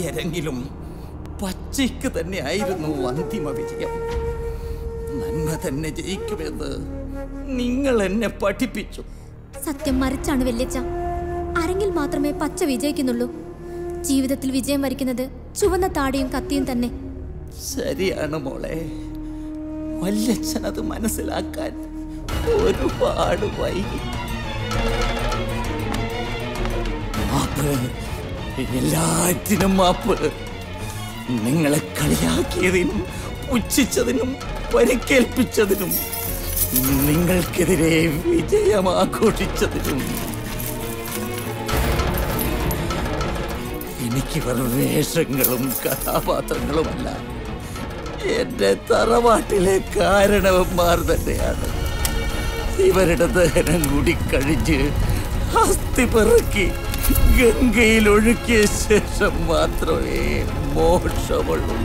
അരങ്ങിലും പച്ചയ്ക്ക് തന്നെ ആയിരുന്നു അന്തിമ വിജയം നന്മ തന്നെ ജയിക്കുമെന്ന് നിങ്ങൾ എന്നെ പഠിപ്പിച്ചു സത്യം മറിച്ചാണ് വല്യച്ഛ അരങ്ങിൽ മാത്രമേ പച്ച വിജയിക്കുന്നുള്ളൂ ജീവിതത്തിൽ വിജയം വരിക്കുന്നത് ചുവന്ന താടിയും കത്തിയും തന്നെ ശരിയാണ് മോളെ വല്യച്ഛൻ അത് മനസ്സിലാക്കാൻ ഒരുപാട് വൈകി മാപ്പ് എല്ലാറ്റിനും മാപ്പ് നിങ്ങളെ കളിയാക്കിയതിനും പുച്ഛിച്ചതിനും പരിക്കേൽപ്പിച്ചതിനും നിങ്ങൾക്കെതിരെ വിജയം ആഘോഷിച്ചതിനും എനിക്ക് വെറും വേഷങ്ങളും കഥാപാത്രങ്ങളുമല്ല എന്റെ തറവാട്ടിലെ കാരണവന്മാർ തന്നെയാണ് ഇവരുടെ ദഹനം കൂടി കഴിഞ്ഞ് അസ്ഥി പെറുക്കി ഗംഗയിൽ ഒഴുക്കിയ ശേഷം മാത്രമേ മോക്ഷമുള്ളൂ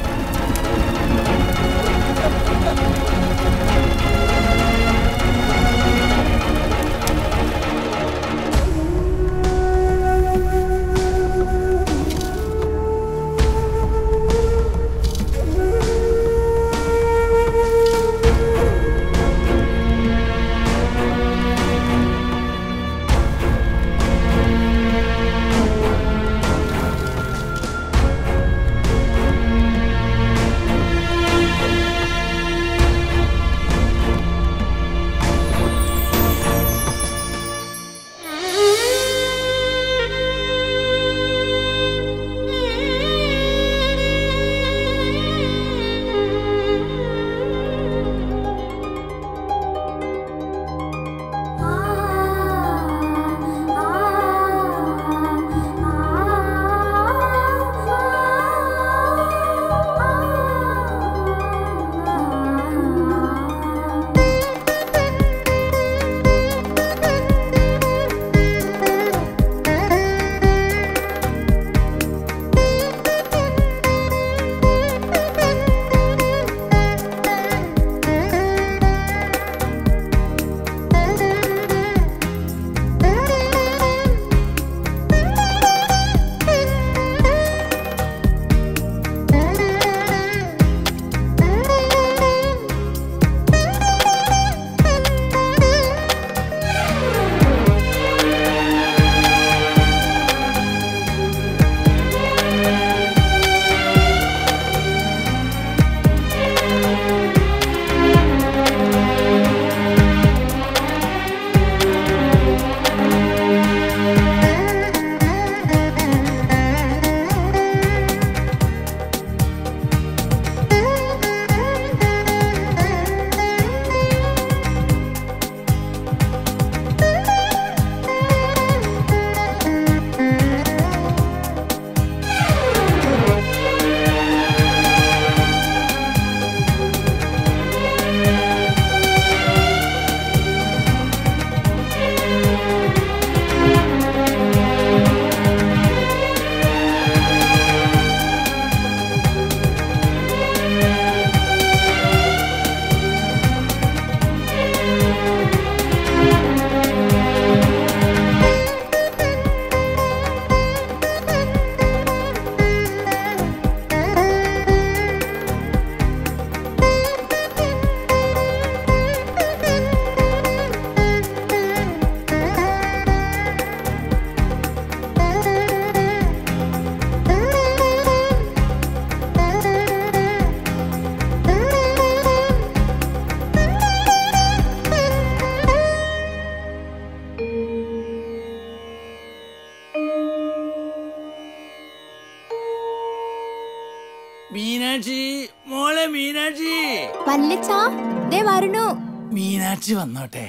മീനാക്ഷി മോളെ മീനാക്ഷി വല്യച്ഛ ദേ വരണു മീനാക്ഷി വന്നോട്ടെ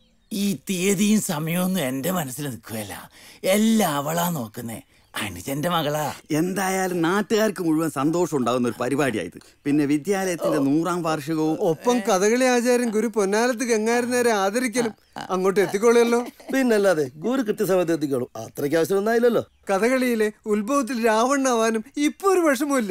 ഈ തീയതിയും സമയമൊന്നും എന്റെ മനസ്സിൽ നിൽക്കുകയല്ല എല്ലാം അവളാ നോക്കുന്നേ അനുജന്റെ മകളാ എന്തായാലും നാട്ടുകാർക്ക് മുഴുവൻ സന്തോഷം ഉണ്ടാകുന്ന ഒരു പരിപാടിയായത് പിന്നെ വിദ്യാലയത്തിന്റെ നൂറാം വാർഷികവും ഒപ്പം കഥകളി ആചാര്യൻ ഗുരു പൊന്നാലത്ത് ഗംഗാരനേരെ ആദരിക്കലും അങ്ങോട്ട് എത്തിക്കോളിയല്ലോ പിന്നല്ലാതെ ഗുരു കൃത്യസമയത്ത് എത്തിക്കോളും അത്രയ്ക്ക് ആവശ്യം ഒന്നായില്ലല്ലോ കഥകളിയിലെ ഉത്ഭവത്തിൽ രാവണാവാനും ഇപ്പൊ ഒരു വിഷമമില്ല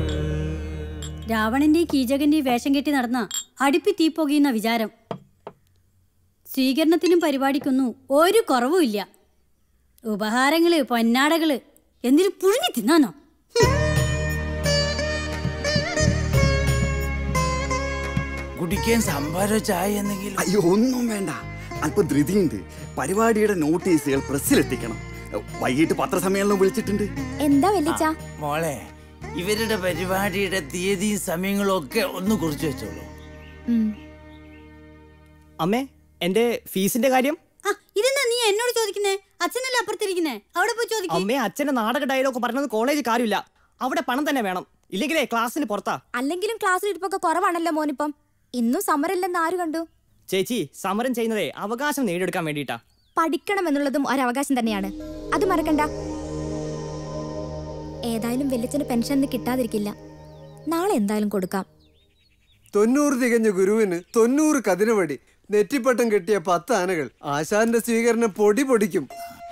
രാവണന്റെയും കീചകന്റെയും വേഷം കെട്ടി നടന്ന അടുപ്പി തീ പൊകിയുന്ന വിചാരം സ്വീകരണത്തിനും പരിപാടിക്കൊന്നും ഒരു കുറവുമില്ല ഉപഹാരങ്ങള് പൊന്നാടകള് എന്തിനു പുഴുങ്ങി തിന്നാനോ കുടിക്കാൻ സംഭാരോ ചായ എന്തെങ്കിലും അയ്യോ ഒന്നും വേണ്ട അല്പം ധൃതിയുണ്ട് പരിപാടിയുടെ നോട്ടീസുകൾ പ്രസ്സിലെത്തിക്കണം വൈകിട്ട് പത്രസമ്മേളനം വിളിച്ചിട്ടുണ്ട് എന്താ വല്യച്ച മോളെ ഇവരുടെ പരിപാടിയുടെ തീയതിയും സമയങ്ങളും ഒക്കെ ഒന്ന് കുറിച്ച് വെച്ചോളൂ അമ്മേ എന്റെ ഫീസിന്റെ കാര്യം ആ ഇതെന്താ നീ എന്നോട് ചോദിക്കുന്നേ അച്ഛനല്ലേ അപ്പുറത്തിരിക്കുന്നേ അവിടെ പോയി ചോദിക്കും അമ്മേ അച്ഛന്റെ നാടക ഡയലോഗ് പറഞ്ഞത് കോളേജ് കാര്യമില്ല അവിടെ പണം തന്നെ വേണം ഇല്ലെങ്കിലേ ക്ലാസ്സിന് പുറത്താ അല്ലെങ്കിലും ക്ലാസ്സിൽ ഇരിപ്പൊക്കെ കുറവാണല്ലോ മോനിപ്പം ഇന്നും സമരമില്ലെന്ന് ആര് കണ്ടു ചേച്ചി സമരം ചെയ്യുന്നതേ അവകാശം നേടിയെടുക്കാൻ വേണ്ടിയിട്ടാ പഠിക്കണം എന്നുള്ളതും ഒരവകാശം തന്നെയാണ് അത് മറക്കണ്ട ഏതായാലും വെല്ലിച്ചന് പെൻഷൻ കിട്ടാതിരിക്കില്ല നാളെ എന്തായാലും കൊടുക്കാം തൊണ്ണൂറ് തികഞ്ഞ ഗുരുവിന് തൊണ്ണൂറ് കതിരവടി നെറ്റിപ്പട്ടം കെട്ടിയ പത്ത് ആനകൾ ആശാന്റെ സ്വീകരണം പൊടി പൊടിക്കും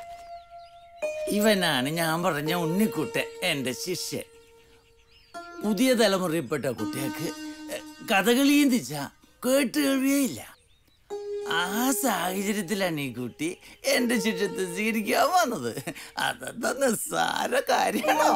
ഇവനാണ് ഞാൻ പറഞ്ഞ ഉണ്ണിക്കുട്ടൻ എൻ്റെ ശിഷ്യൻ പുതിയ തലമുറയിൽപ്പെട്ട കുട്ടികൾക്ക് എഹ്, കഥകളിയും തിച്ച കേട്ട് കേൾവിയേയില്ല ആ സാഹചര്യത്തിലാണ് ഈ കുട്ടി എൻ്റെ ശിഷ്യത്തെ സ്വീകരിക്കാൻ വന്നത് അതെന്താ നിസ്സാര കാര്യമാണോ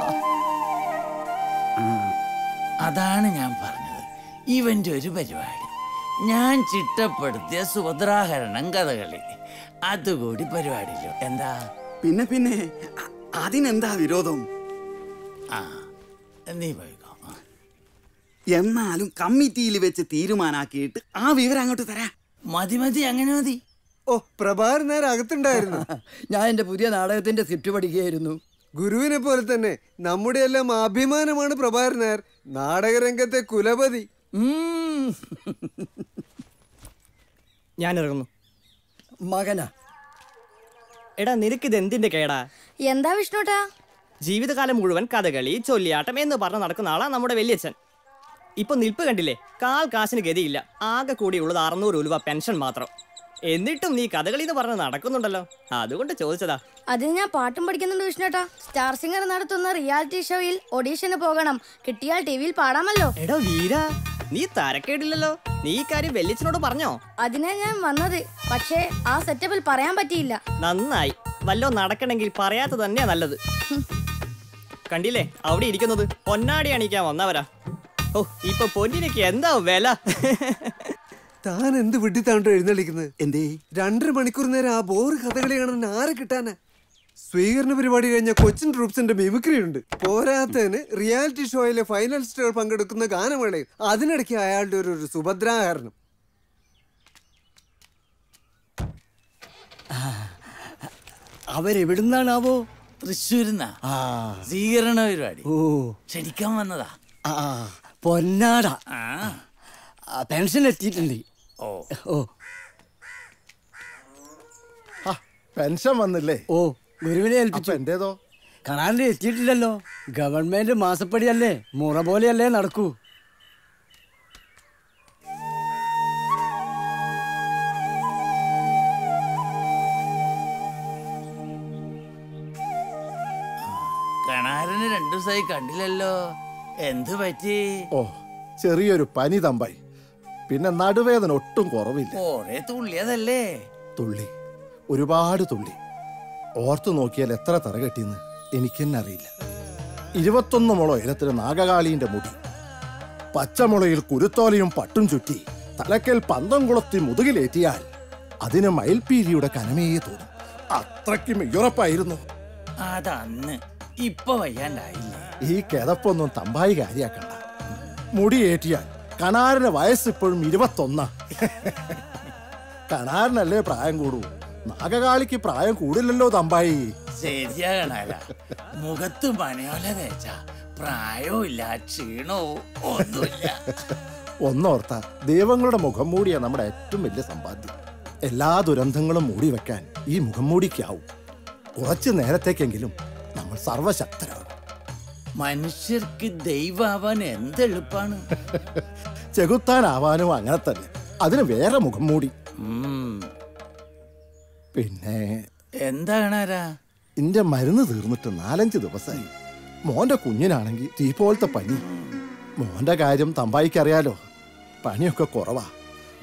അതാണ് ഞാൻ പറഞ്ഞത് ഇവൻ്റെ ഒരു പരിപാടി ഞാൻ ചിട്ടപ്പെടുത്തിയ സുഭദ്രാഹരണം കഥകളി അതുകൂടി പരിപാടിയില്ലോ എന്താ പിന്നെ പിന്നെ അ- അതിനെന്താ വിരോധം ആ നീ പോയിക്കോ ആ. എന്നാലും കമ്മിറ്റിയിൽ വെച്ച് തീരുമാനാക്കിയിട്ട് ആ വിവരം അങ്ങോട്ട് തരാ മതി മതി അങ്ങനെ മതി ഓ പ്രഭാകരൻ നേരെ അകത്തുണ്ടായിരുന്നു ഞാൻ എന്റെ പുതിയ നാടകത്തിന്റെ സ്ക്രിപ്റ്റ് പഠിക്കുകയായിരുന്നു ഗുരുവിനെ പോലെ തന്നെ നമ്മുടെ എല്ലാം അഭിമാനമാണ് പ്രഭാകരൻ നായർ നാടകരംഗത്തെ കുലപതി ഉം. ഞാൻ ഇറങ്ങുന്നു മകനാ എടാ നിനക്കിത് എന്തിന്റെ കേടാ എന്താ വിഷ്ണുട്ടാ ജീവിതകാലം മുഴുവൻ കഥകളി ചൊല്ലിയാട്ടം എന്ന് പറഞ്ഞ് നടക്കുന്ന ആളാ നമ്മുടെ വല്യച്ഛൻ ഇപ്പൊ നിൽപ്പ് കണ്ടില്ലേ കാൽ കാശിന് ഗതിയില്ല ആകെ കൂടിയുള്ളത് അറുന്നൂറ് രൂപ പെൻഷൻ മാത്രം എന്നിട്ടും നീ കഥകളി എന്ന് പറഞ്ഞ് നടക്കുന്നുണ്ടല്ലോ അതുകൊണ്ട് ചോദിച്ചതാ അതിന് ഞാൻ പാട്ടും പഠിക്കുന്നുണ്ട് വിഷ്ണുട്ടാ സ്റ്റാർ സിംഗർ നടത്തുന്ന റിയാലിറ്റി ഷോയിൽ ഓഡീഷന് പോകണം കിട്ടിയാൽ ടി വിയിൽ പാടാമല്ലോ എടാ വീര നീ തരക്കേടില്ലല്ലോ നീ ഈ കാര്യം വല്യച്ഛനോട് പറഞ്ഞോ അതിനാ ഞാൻ വന്നത് പക്ഷേ ആ സെറ്റപ്പിൽ പറയാൻ പറ്റിയില്ല നന്നായി വല്ലോ നടക്കണമെങ്കിൽ പറയാത്ത തന്നെയാ നല്ലത് കണ്ടില്ലേ അവിടെ ഇരിക്കുന്നത് പൊന്നാടി അണിക്കാൻ വന്നവരാ ഓ ഇപ്പൊ പൊന്നിനൊക്കെ എന്താ വില താൻ എന്ത് വിട്ടിത്താണ്ടോ എഴുന്നള്ളിക്കുന്നത് എന്തേ രണ്ടര മണിക്കൂർ നേരം ആ ബോറ് കഥകളി കാണാൻ ആരെ കിട്ടാനാ സ്വീകരണ പരിപാടി കഴിഞ്ഞ കൊച്ചിൻ ട്രൂപ്സിന്റെ മിമിക്രി ഉണ്ട് പോരാത്തതിന് റിയാലിറ്റി ഷോയിലെ ഫൈനലിസ്റ്റുകൾ പങ്കെടുക്കുന്ന ഗാനമേളയും അതിനിടയ്ക്ക് അയാളുടെ ഒരു ഒരു സുഭദ്രാഹരണം അവരെവിടുന്നാണാവോ തൃശ്ശൂരിന്നാ ആ സ്വീകരണ പരിപാടി ഓ ക്ഷണിക്കാൻ വന്നതാ ആ പൊന്നാട ആ ആ, പെൻഷൻ എത്തിയിട്ടുണ്ട് ഓ ഓ പെൻഷൻ വന്നില്ലേ ഓ ഗുരുവിനെ അപ്പൊ ഏൽപ്പിച്ചു എന്റേതോ കാണാണ്ട് എത്തിയിട്ടില്ലല്ലോ ഗവൺമെന്റ് മാസപ്പടിയല്ലേ മുറ പോലെയല്ലേ നടക്കൂ കണാരന് രണ്ടു ദിവസമായി കണ്ടില്ലല്ലോ എന്ത് പറ്റി ഓ ചെറിയൊരു പനി തമ്പായി പിന്നെ നടുവേദന ഒട്ടും കുറവില്ല കൊറേ തുള്ളിയതല്ലേ തുള്ളി ഒരുപാട് തുള്ളി ഓർത്തു നോക്കിയാൽ എത്ര തറ കെട്ടിയെന്ന് എനിക്കെന്നെ അറിയില്ല ഇരുപത്തൊന്ന് മുള ഉയരത്തിന് നാഗകാളീന്റെ മുടി പച്ചമുളയിൽ കുരുത്തോലയും പട്ടും ചുറ്റി തലക്കൽ പന്തം കുളത്തി മുതുകിലേറ്റിയാൽ അതിന് മയിൽപീലിയുടെ കനമേ തോന്നും അത്രയ്ക്കും ഉറപ്പായിരുന്നു അതന്ന് ഇപ്പൊ വയ്യാണ്ടായില്ലേ ഈ കിതപ്പൊന്നും തമ്പായി കാര്യാക്കണ്ട മുടിയേറ്റിയാൽ കണാറിന്റെ വയസ്സ് ഇപ്പോഴും ഇരുപത്തൊന്നാ കണാറിനല്ലേ പ്രായം കൂടൂ നാഗകാളിക്ക് പ്രായം കൂടില്ലല്ലോ തമ്പായി ശരിയാ കണാല മുഖത്ത് പനയോല തേച്ച പ്രായവും ഇല്ല ക്ഷീണവും ഒന്നുമില്ല ഒന്നോർത്ത ദൈവങ്ങളുടെ മുഖം മൂടിയാ നമ്മുടെ ഏറ്റവും വലിയ സമ്പാദ്യം എല്ലാ ദുരന്തങ്ങളും മൂടി വെക്കാൻ ഈ മുഖം മൂടിക്കാവും കുറച്ചു നേരത്തേക്കെങ്കിലും നമ്മൾ സർവശക്തരാകും മനുഷ്യർക്ക് ദൈവാവാൻ എന്തെളുപ്പാണ് ചെകുത്താനാവാനും അങ്ങനെ തന്നെ അതിന് വേറെ മുഖം മൂടി ഉം. പിന്നെ എന്താ കണാരാ ഇന്റെ മരുന്ന് തീർന്നിട്ട് നാലഞ്ച് ദിവസമായി മോന്റെ കുഞ്ഞിനാണെങ്കിൽ തീ പോലത്തെ പനി മോന്റെ കാര്യം തമ്പായിക്ക് അറിയാലോ പനിയൊക്കെ കുറവാ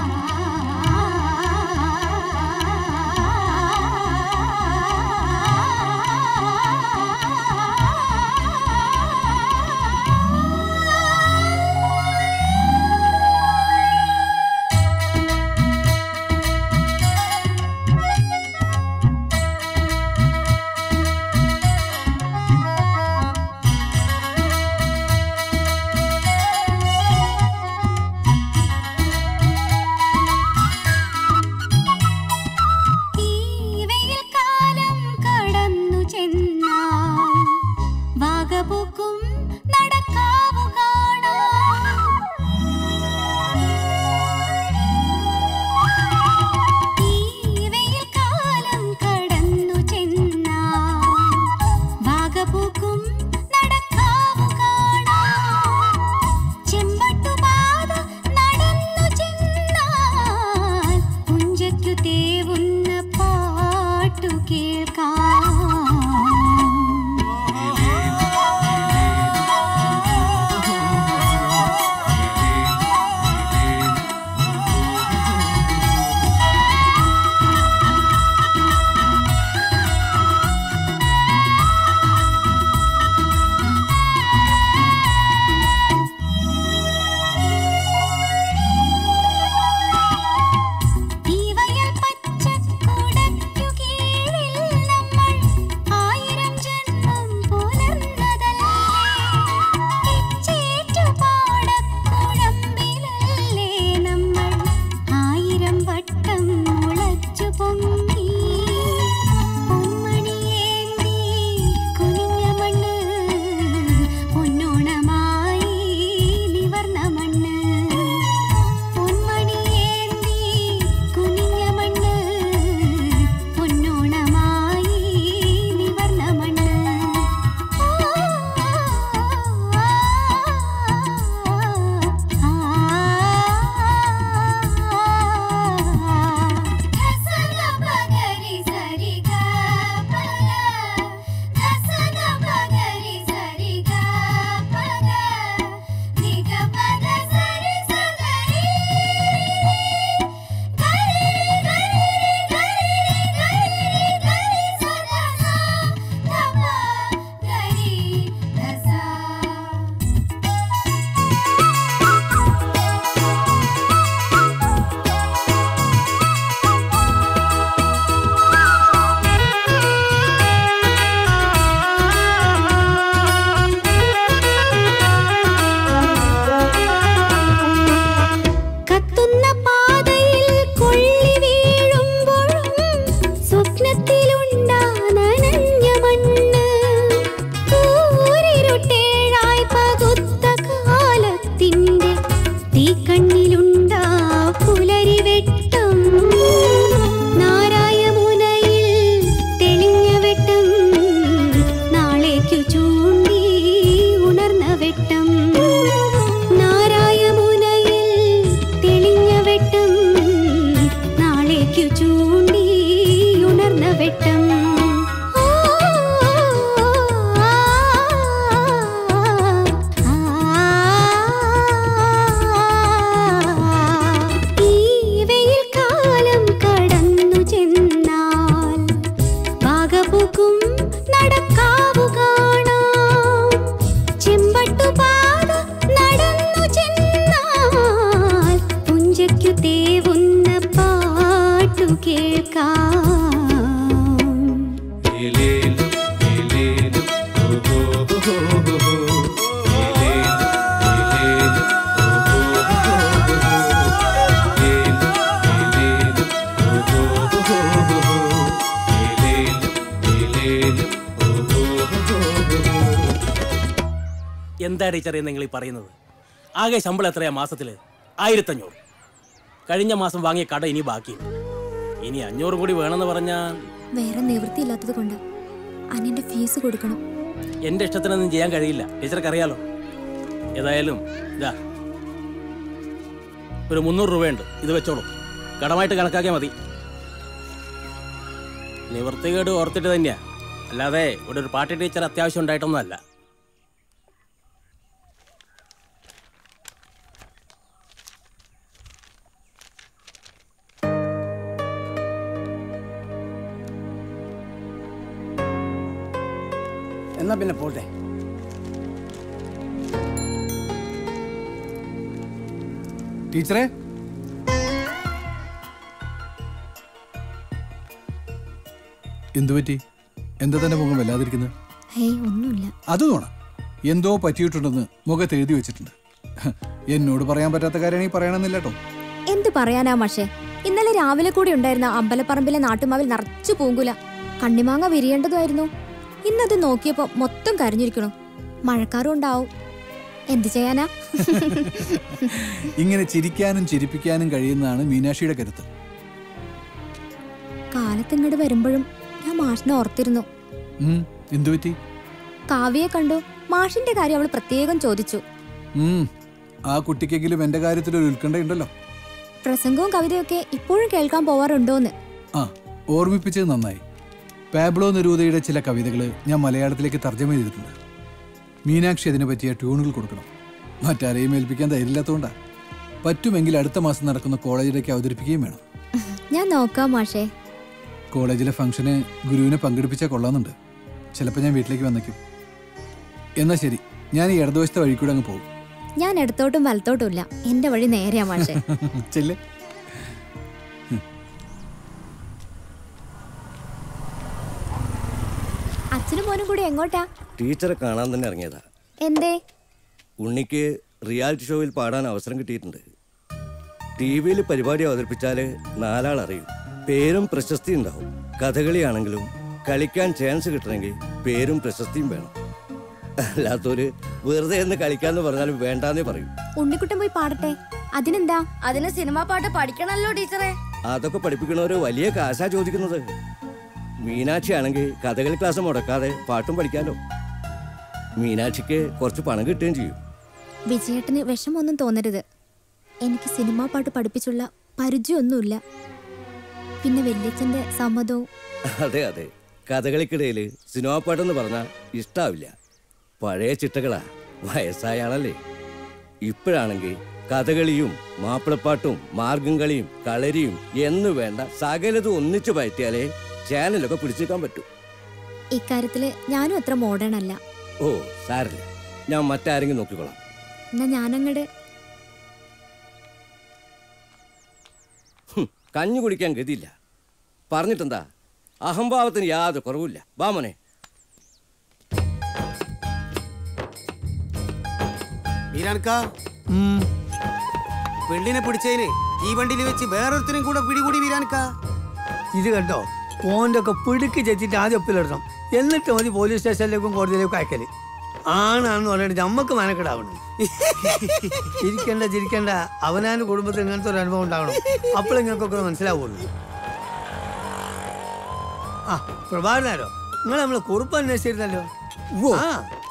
ആ മേവുന്ന പാട്ടു കേൾക്കാം എന്താ ടീച്ചറെ നിങ്ങൾ ഈ പറയുന്നത് ആകെ ശമ്പളം എത്രയാ മാസത്തില് ആയിരത്തഞ്ഞൂറ് കഴിഞ്ഞ മാസം വാങ്ങിയ കട ഇനി ബാക്കിയുണ്ട് ഇനി അഞ്ഞൂറ് കൂടി വേണമെന്ന് പറഞ്ഞാൽ വേറെ നിവൃത്തിയില്ലാത്തത് കൊണ്ട് അനിയന്റെ ഫീസ് കൊടുക്കണം എന്റെ ഇഷ്ടത്തിനൊന്നും ചെയ്യാൻ കഴിയില്ല ടീച്ചർക്ക് അറിയാലോ ഏതായാലും ഇതാ ഒരു മുന്നൂറ് രൂപയുണ്ട് ഇത് വെച്ചോളൂ കടമായിട്ട് കണക്കാക്കിയാൽ മതി നിവൃത്തികേട് ഓർത്തിട്ട് തന്നെയാ അല്ലാതെ ഇവിടെ ഒരു പാട്ട് ടീച്ചർ അത്യാവശ്യം ഉണ്ടായിട്ടൊന്നുമല്ല എന്നാ പിന്നെ പോട്ടെ ടീച്ചറെ എന്തു പറ്റി എന്താ തന്നെ മുഖം വല്ലാതിരിക്കുന്നത് ഹേയ് ഒന്നുമില്ല അത് തോണ എന്തോ പറ്റിയിട്ടുണ്ടെന്ന് മുഖത്ത് എഴുതി വെച്ചിട്ടുണ്ട് എന്നോട് പറയാൻ പറ്റാത്ത കാര്യമാണെങ്കിൽ പറയണമെന്നില്ല കേട്ടോ എന്ത് പറയാനാ പക്ഷേ ഇന്നലെ രാവിലെ കൂടി ഉണ്ടായിരുന്ന അമ്പലപ്പറമ്പിലെ നാട്ടുമാവിൽ നിറച്ചു പൂങ്കുല കണ്ണിമാങ്ങ വിരിയേണ്ടതായിരുന്നു ഇന്നത് നോക്കിയപ്പോ മൊത്തം കരഞ്ഞിരിക്കണു മഴക്കാറും ഉണ്ടാവും എന്ത് ചെയ്യാനാ ഇങ്ങനെ ചിരിക്കാനും ചിരിപ്പിക്കാനും കഴിയുന്നതാണ് മീനാക്ഷിയുടെ കരുത്ത് കാലത്തിങ്ങോട്ട് വരുമ്പോഴും ഞാൻ മാഷിനെ ഓർത്തിരുന്നു ഉം, എന്തു പറ്റി കാവ്യയെ കണ്ടു മാഷിന്റെ കാര്യം അവൾ പ്രത്യേകം ചോദിച്ചു ഉം, ആ കുട്ടിക്കെങ്കിലും എന്റെ കാര്യത്തിൽ ഒരു ഉത്കണ്ഠയുണ്ടല്ലോ പ്രസംഗവും കവിതയൊക്കെ ഇപ്പോഴും കേൾക്കാൻ പോവാറുണ്ടോന്ന് ആ ഓർമ്മിപ്പിച്ചത് നന്നായി പാബ്ലോ നെരൂദയുടെ ചില കവിതകൾ ഞാൻ മലയാളത്തിലേക്ക് തർജ്ജമ ചെയ്തിട്ടുണ്ട് മീനാക്ഷി അതിനെ പറ്റിയ ട്യൂണുകൾ കൊടുക്കണം മറ്റാരെയും ഏൽപ്പിക്കാൻ ധൈര്യമില്ലാത്തതുകൊണ്ടാ പറ്റുമെങ്കിൽ അടുത്ത മാസം നടക്കുന്ന കോളേജിലേക്ക് അവതരിപ്പിക്കുകയും വേണം ഞാൻ നോക്കാം മാഷേ കോളേജിലെ ഫംഗ്ഷന് ഗുരുവിനെ പങ്കെടുപ്പിച്ചാൽ കൊള്ളാമെന്നുണ്ട് ചിലപ്പോൾ ഞാൻ വീട്ടിലേക്ക് വന്നേക്കും എന്നാ ശരി ഞാൻ ഈ ഇടതുവശത്തെ വഴി കൂടെ അങ്ങ് പോകും ഞാൻ ഇടത്തോട്ടും വലത്തോട്ടും ഇല്ല എന്റെ വഴി നേരെയാ മാഷേ ചെല്ലേ അച്ഛനും മോനും കൂടി എങ്ങോട്ടാ ടീച്ചറെ കാണാൻ തന്നെ ഇറങ്ങിയതാ എന്തേ ഉണ്ണിക്ക് റിയാലിറ്റി ഷോയിൽ പാടാൻ അവസരം കിട്ടിയിട്ടുണ്ട് ടി വിയിൽ പരിപാടി അവതരിപ്പിച്ചാൽ നാലാൾ അറിയും പേരും പ്രശസ്തിയും ഉണ്ടാവും കഥകളിയാണെങ്കിലും കളിക്കാൻ ചാൻസ് കിട്ടണമെങ്കിൽ പേരും പ്രശസ്തിയും വേണം അല്ലാത്തൊരു വെറുതെ എന്ന് കളിക്കാന്ന് പറഞ്ഞാലും വേണ്ടാന്നേ പറയും ഉണ്ണിക്കുട്ടൻ പോയി പാടട്ടെ അതിനെന്താ അതിന് സിനിമാ പാട്ട് പഠിക്കണല്ലോ ടീച്ചറെ അതൊക്കെ പഠിപ്പിക്കണവര് വലിയ കാശാ ചോദിക്കുന്നത് മീനാക്ഷി ആണെങ്കിൽ കഥകളി ക്ലാസ് മുടക്കാതെ പാട്ടും പഠിക്കാലോ മീനാക്ഷിക്ക് കുറച്ച് പണം കിട്ടുകയും ചെയ്യും വിജയേട്ടന് വിഷമൊന്നും തോന്നരുത് എനിക്ക് സിനിമാ പാട്ട് പഠിപ്പിച്ചുള്ള പരിചയമൊന്നുമില്ല പിന്നെ വല്യച്ഛന്റെ സമ്മതവും അതെ അതെ കഥകളിക്കിടയിൽ സിനിമാ പാട്ടെന്ന് പറഞ്ഞാൽ ഇഷ്ടാവില്ല പഴയ ചിട്ടകളാ വയസ്സായാണല്ലേ ഇപ്പോഴാണെങ്കിൽ കഥകളിയും മാപ്പിളപ്പാട്ടും മാർഗം കളിയും കളരിയും എന്ന് വേണ്ട സകലതും ഒന്നിച്ചു പയറ്റിയാലേ ചാനലൊക്കെ പിടിച്ചേക്കാൻ പറ്റൂ ഇക്കാര്യത്തില് ഞാനും അത്ര മോഡേൺ അല്ല ഓ സാരില്ല ഞാൻ മറ്റാരെങ്കിലും നോക്കിക്കോളാം എന്നാ ഞാനങ്ങട് ഹും, കഞ്ഞി കുടിക്കാൻ ഗതിയില്ല പറഞ്ഞിട്ടെന്താ അഹംഭാവത്തിന് യാതൊരു കുറവില്ല വാമനെ മീരാൻക പെണ്ണിനെ പിടിച്ചതിന് ഈ വണ്ടിയിൽ വെച്ച് വേറൊരുത്തരും കൂടെ പിടികൂടി വീരാൻക ഇത് കണ്ടോ ഓൻ്റെ ഒക്കെ പിടുക്കി ചെത്തിട്ട് ആദ്യം ഒപ്പിലിടണം എന്നിട്ട് മതി പോലീസ് സ്റ്റേഷനിലേക്കും കോടതിയിലേക്കും അയക്കല് ആണാന്ന് പറഞ്ഞിട്ട് നമ്മക്ക് മനക്കെടാവണം ചിരിക്കണ്ട ചിരിക്കണ്ട അവനാൻ്റെ കുടുംബത്തിൽ ഇങ്ങനത്തെ ഒരു അനുഭവം ഉണ്ടാവണം അപ്പോൾ നിങ്ങൾക്കൊക്കെ മനസ്സിലാവുള്ളൂ ആ പ്രഭാകരനാരോ നിങ്ങൾ നമ്മളെ കുറുപ്പ് അന്വേഷിച്ചിരുന്നല്ലോ ആ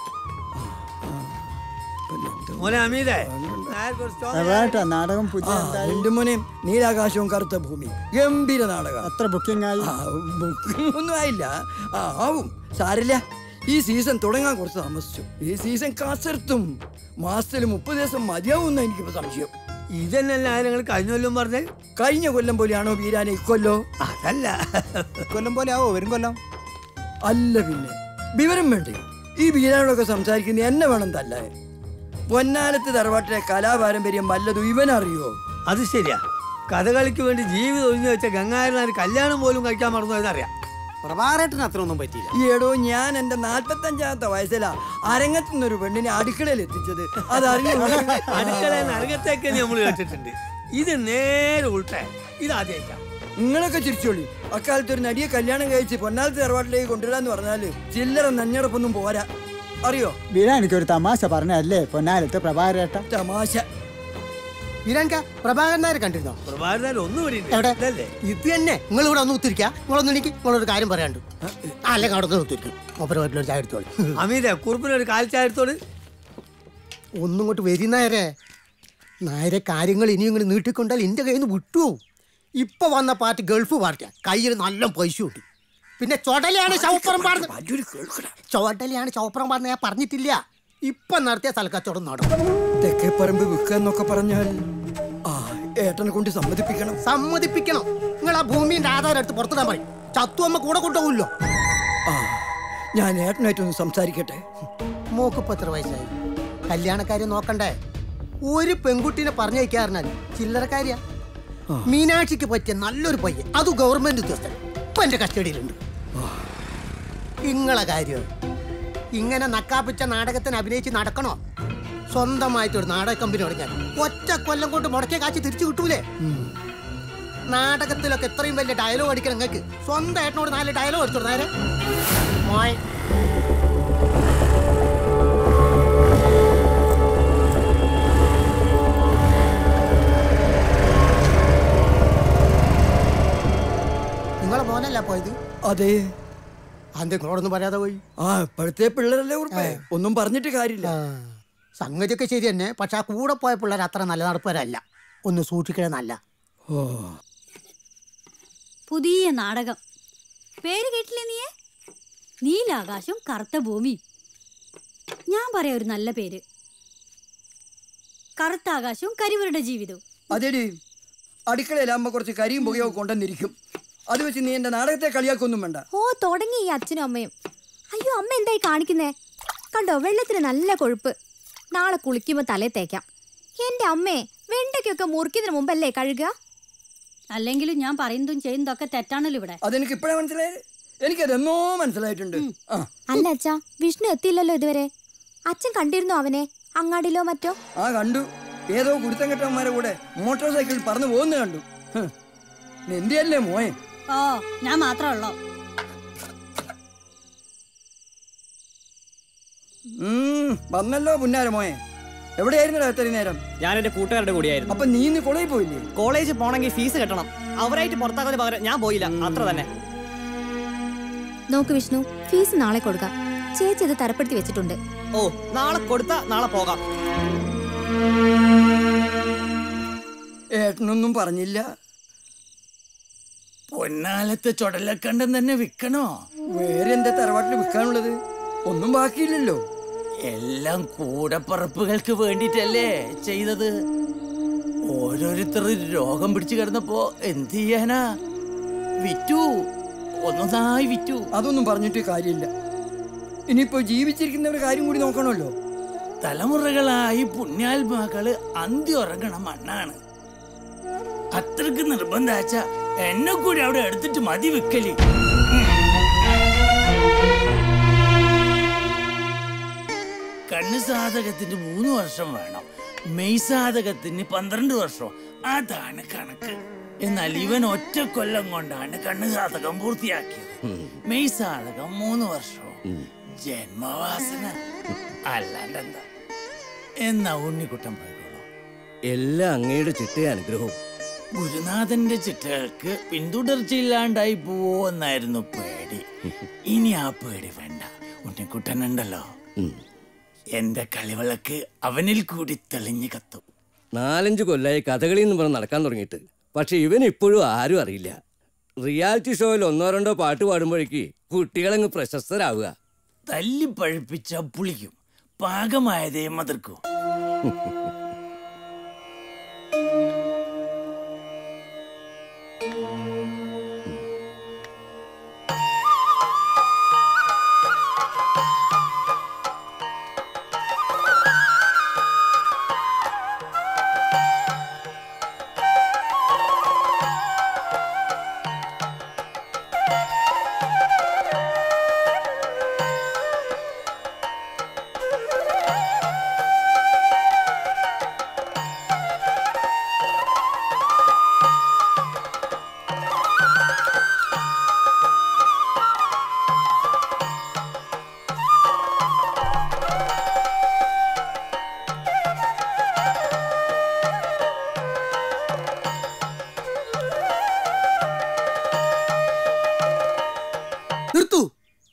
മോനെ അമീതേ നായർക്ക് ഒരു stone അതായിട്ടാ നാടകം പുതിയ രണ്ടു മോനെയും നീലാകാശവും കറുത്ത ഭൂമി ഗംഭീര നാടകം അത്ര ബുക്കിംഗ് ആയി ബുക്കിംഗ് ഒന്നും ആയില്ല ആ ആവും സാരില്ല ഈ സീസൺ തുടങ്ങാൻ കുറച്ച് താമസിച്ചു ഈ സീസൺ കാസർത്തും മാസത്തിൽ മുപ്പത് ദിവസം മതിയാവുന്ന എനിക്കിപ്പോ സംശയം ഇതന്നെയല്ല നിങ്ങൾ കഴിഞ്ഞ കൊല്ലം പറഞ്ഞേ കഴിഞ്ഞ കൊല്ലം പോലെയാണോ വീരാനെ ഇക്കൊല്ലോ അതല്ല കൊല്ലം പോലെ ആവോ വരും കൊല്ലം അല്ല പിന്നെ വിവരം വേണ്ടേ ഈ വീരാനോടൊക്കെ സംസാരിക്കുന്ന എന്നെ വേണം തല്ലേ പൊന്നാലത്ത് തറവാട്ടിലെ കലാപാരമ്പര്യം വല്ലതും ഇവനറിയോ അത് ശരിയാ കഥകളിക്ക് വേണ്ടി ജീവിതം ഒഴിഞ്ഞു വെച്ച ഗംഗാരനാർ കല്യാണം പോലും കഴിക്കാൻ മറന്നു പ്രഭാരേട്ടന് അത്ര ഒന്നും പറ്റിയില്ല ഈ എടോ ഞാൻ എന്റെ നാൽപ്പത്തഞ്ചാമത്തെ വയസ്സിലാ അരങ്ങത്തു നിന്നൊരു പെണ്ണിനെ അടുക്കളയിൽ എത്തിച്ചത് അതറിഞ്ഞു അടുക്കളയിൽ അരങ്ങത്തേക്ക് നമ്മൾ കേട്ടിട്ടുണ്ട് ഇത് നേരെ ഉൾട്ടേ ഇത് ആദ്യമായിട്ടാണ് നിങ്ങളൊക്കെ ചിരിച്ചോളി അക്കാലത്ത് ഒരു നടിയെ കല്യാണം കഴിച്ച് പൊന്നാലത്തെ തറവാട്ടിലേക്ക് കൊണ്ടുവരാന്ന് പറഞ്ഞാല് ചില്ലറ നഞ്ഞടപ്പൊന്നും പോരാ അറിയോ വീരാ എനിക്കൊരു തമാശ പറഞ്ഞല്ലേ പൊന്നാലത്ത് പ്രഭാകരേട്ട തമാശ വീരാൻക പ്രഭാകരൻ നായർ കണ്ടിരുന്നോ പ്രഭാകരൻ ഒന്നും എവിടെ ഇത് തന്നെ നിങ്ങൾ ഇവിടെ ഒന്ന് ഒത്തിരിക്കുക നിങ്ങളൊന്നും എനിക്ക് നിങ്ങളൊരു കാര്യം പറയാണ്ട് ആ, അല്ലെങ്കിൽ അവിടെ നിന്ന് ഒത്തിരിക്കും ഒപ്പര വീട്ടിലൊരു ചായ എടുത്തോളൂ അമീത കുറുപ്പിനൊരു കാൽച്ചായ എടുത്തോളൂ ഒന്നും ഇങ്ങോട്ട് വരുന്നായരെ നായരെ കാര്യങ്ങൾ ഇനിയും ഇങ്ങനെ നീട്ടിക്കൊണ്ടാൽ എൻ്റെ കയ്യിൽ നിന്ന് വിട്ടു ഇപ്പൊ വന്ന പാർട്ടി ഗൾഫ് പാർട്ടിയാ കയ്യിൽ നല്ല പൈസ കിട്ടി പിന്നെ ചൊടലയാണ് ചവപ്പുറം പാടുന്നത് ചൊടലയാണ് ചവപ്പുറം പാടുന്നത് ഞാൻ പറഞ്ഞിട്ടില്ല ഇപ്പൊ നടത്തിയ സ്ഥലക്കച്ചവടം നടക്കും തെക്കേ പറമ്പ് വിൽക്കുക എന്നൊക്കെ പറഞ്ഞാൽ ആ ഏട്ടനെ കൊണ്ട് സമ്മതിപ്പിക്കണം സമ്മതിപ്പിക്കണം നിങ്ങൾ ആ ഭൂമിന്റെ ആധാരം എടുത്ത് പുറത്തിടാൻ പറയും ചത്തു അമ്മ കൂടെ കൊണ്ടുപോകില്ലോ ആ ഞാൻ ഏട്ടനായിട്ടൊന്ന് സംസാരിക്കട്ടെ മോക്കിപ്പോ എത്ര വയസ്സായി കല്യാണക്കാര്യം നോക്കണ്ടേ ഒരു പെൺകുട്ടീനെ പറഞ്ഞയക്കാറിഞ്ഞാൽ ചില്ലറക്കാരിയാ മീനാക്ഷിക്ക് പറ്റിയ നല്ലൊരു പയ്യൻ അത് ഗവൺമെന്റ് ഉദ്യോഗസ്ഥൻ ഇപ്പൊ എന്റെ കസ്റ്റഡിയിലുണ്ട് ഇങ്ങളെ കാര്യം ഇങ്ങനെ നക്കാപ്പിച്ച നാടകത്തിന് അഭിനയിച്ച് നടക്കണോ സ്വന്തമായിട്ട് ഒരു നാടക കമ്പനി തുടങ്ങിയാൽ ഒറ്റ കൊല്ലം കൊണ്ട് മുടക്കിയ കാശ് തിരിച്ചു കിട്ടൂലേ നാടകത്തിലൊക്കെ ഇത്രയും വലിയ ഡയലോഗ് അടിക്കണം നിങ്ങൾക്ക് സ്വന്തം ഏട്ടനോട് നാല് ഡയലോഗ് അടിച്ചോ നേരെ മോയ് നിങ്ങളെ മോനല്ല പോയത് അതെ അന്തെ നിങ്ങളോടൊന്നും പറയാതെ പോയി ആ ഇപ്പോഴത്തെ പിള്ളേരല്ലേ ഉറപ്പേ ഒന്നും പറഞ്ഞിട്ട് കാര്യമില്ല സംഗതിയൊക്കെ ശരി തന്നെ പക്ഷെ ആ കൂടെ പോയ പിള്ളേർ അത്ര നല്ല നടപ്പരല്ല ഒന്ന് സൂക്ഷിക്കണേ നല്ല ഓ പുതിയ നാടകം പേര് കേട്ടില്ലേ നീയെ നീലാകാശം കറുത്ത ഭൂമി ഞാൻ പറയാം ഒരു നല്ല പേര് കറുത്ത ആകാശവും കരിവരുടെ ജീവിതവും അതെടി അടുക്കളയിലാകുമ്പോ കുറച്ച് കരിയും പുകയോ കൊണ്ടുവന്നിരിക്കും അത് വെച്ച് നീ എന്റെ നാടകത്തെ കളിയാക്കൊന്നും വേണ്ട ഓ തുടങ്ങി ഈ അച്ഛനും അമ്മയും അയ്യോ അമ്മ എന്തായി കാണിക്കുന്നേ കണ്ടോ വെള്ളത്തിന് നല്ല കൊഴുപ്പ് നാളെ കുളിക്കുമ്പോ തലേ തേക്കാം എന്റെ അമ്മേ വെണ്ടയ്ക്കൊക്കെ മുറിക്കുന്നതിന് മുമ്പല്ലേ കഴുകുക അല്ലെങ്കിലും ഞാൻ പറയുന്നതും ചെയ്യുന്നതൊക്കെ തെറ്റാണല്ലോ ഇവിടെ അതെനിക്ക് ഇപ്പോഴാ മനസ്സിലായത് എനിക്കതെന്നോ മനസ്സിലായിട്ടുണ്ട് ആ അല്ല അച്ഛാ വിഷ്ണു എത്തിയില്ലല്ലോ ഇതുവരെ അച്ഛൻ കണ്ടിരുന്നോ അവനെ അങ്ങാടിയിലോ മറ്റോ ആ കണ്ടു ഏതോ കുരുത്തം കെട്ടവന്മാരെ കൂടെ മോട്ടോർ സൈക്കിളിൽ പറന്നു പോകുന്ന കണ്ടു ഹ്. നിന്റെയല്ലേ മോയെ ഓ ഞാൻ മാത്രമേ ഉം, വന്നല്ലോ പുന്നാര മോയെ എവിടെയായിരുന്നടാ ഇത്രയും നേരം ഞാൻ എന്റെ കൂട്ടുകാരുടെ കൂടിയായിരുന്നു അപ്പൊ നീ ഇന്ന് കോളേജിൽ പോയില്ലേ കോളേജിൽ പോണെങ്കിൽ ഫീസ് കെട്ടണം അവരായിട്ട് പുറത്താക്കുന്നതിന് പകരം ഞാൻ പോയില്ല അത്ര തന്നെ നോക്ക് വിഷ്ണു ഫീസ് നാളെ കൊടുക്കാം ചേച്ചി ഇത് തരപ്പെടുത്തി വെച്ചിട്ടുണ്ട് ഓ നാളെ കൊടുത്താ നാളെ പോകാം ഏട്ടനൊന്നും പറഞ്ഞില്ല പൊന്നാലത്തെ ചുടലക്കണ്ടം തന്നെ വിൽക്കണോ വേറെ എന്താ തറവാട്ടിൽ വിൽക്കാനുള്ളത് ഒന്നും ബാക്കിയില്ലല്ലോ എല്ലാം കൂടപ്പറപ്പുകൾക്ക് വേണ്ടിട്ടല്ലേ ചെയ്തത് ഓരോരുത്തർ രോഗം പിടിച്ചു കിടന്നപ്പോ എന്ത് ചെയ്യാനാ വിറ്റു ഒന്നൊന്നായി വിറ്റു അതൊന്നും പറഞ്ഞിട്ട് കാര്യമില്ല ഇനിയിപ്പോ ജീവിച്ചിരിക്കുന്നവരുടെ കാര്യം കൂടി നോക്കണമല്ലോ തലമുറകളായി പുണ്യാത്മാക്കള് അന്തി ഉറങ്ങണ മണ്ണാണ് അത്രക്ക് നിർബന്ധാച്ച എന്നെ കൂടി അവിടെ എടുത്തിട്ട് മതി വിക്കലി കണ്ണ് സാധകത്തിന് മൂന്ന് വർഷം വേണം മെയ് സാധകത്തിന് പന്ത്രണ്ട് വർഷം അതാണ് കണക്ക് എന്നാൽ ഇവൻ ഒറ്റ കൊല്ലം കൊണ്ടാണ് കണ്ണ് സാധകം പൂർത്തിയാക്കിയത് മെയ് സാധകം മൂന്ന് വർഷവും ജന്മവാസന അല്ലാണ്ടെന്താ എന്നാ ഉണ്ണിക്കുട്ടൻ പോയിക്കോളൂ എല്ലാം അങ്ങയുടെ ചിട്ടയ അനുഗ്രഹവും ഗുരുനാഥന്റെ ചിട്ടകൾക്ക് പിന്തുടർച്ചയില്ലാണ്ടായി പോവോ എന്നായിരുന്നു പേടി ഇനി ആ പേടി വേണ്ട ഉണ്ണിക്കുട്ടനുണ്ടല്ലോ എന്റെ കളിവിളക്ക് അവനിൽ കൂടി തെളിഞ്ഞു കത്തും നാലഞ്ച് കൊല്ലായി കഥകളി എന്ന് പറഞ്ഞ് നടക്കാൻ തുടങ്ങിയിട്ട് പക്ഷെ ഇവൻ ഇപ്പോഴും ആരും അറിയില്ല റിയാലിറ്റി ഷോയിൽ ഒന്നോ രണ്ടോ പാട്ട് പാടുമ്പോഴേക്ക് കുട്ടികളങ്ങ് പ്രശസ്തരാവുക തല്ലി പഴുപ്പിച്ച പുളിക്കും പാകമായതേ മതിർക്കൂ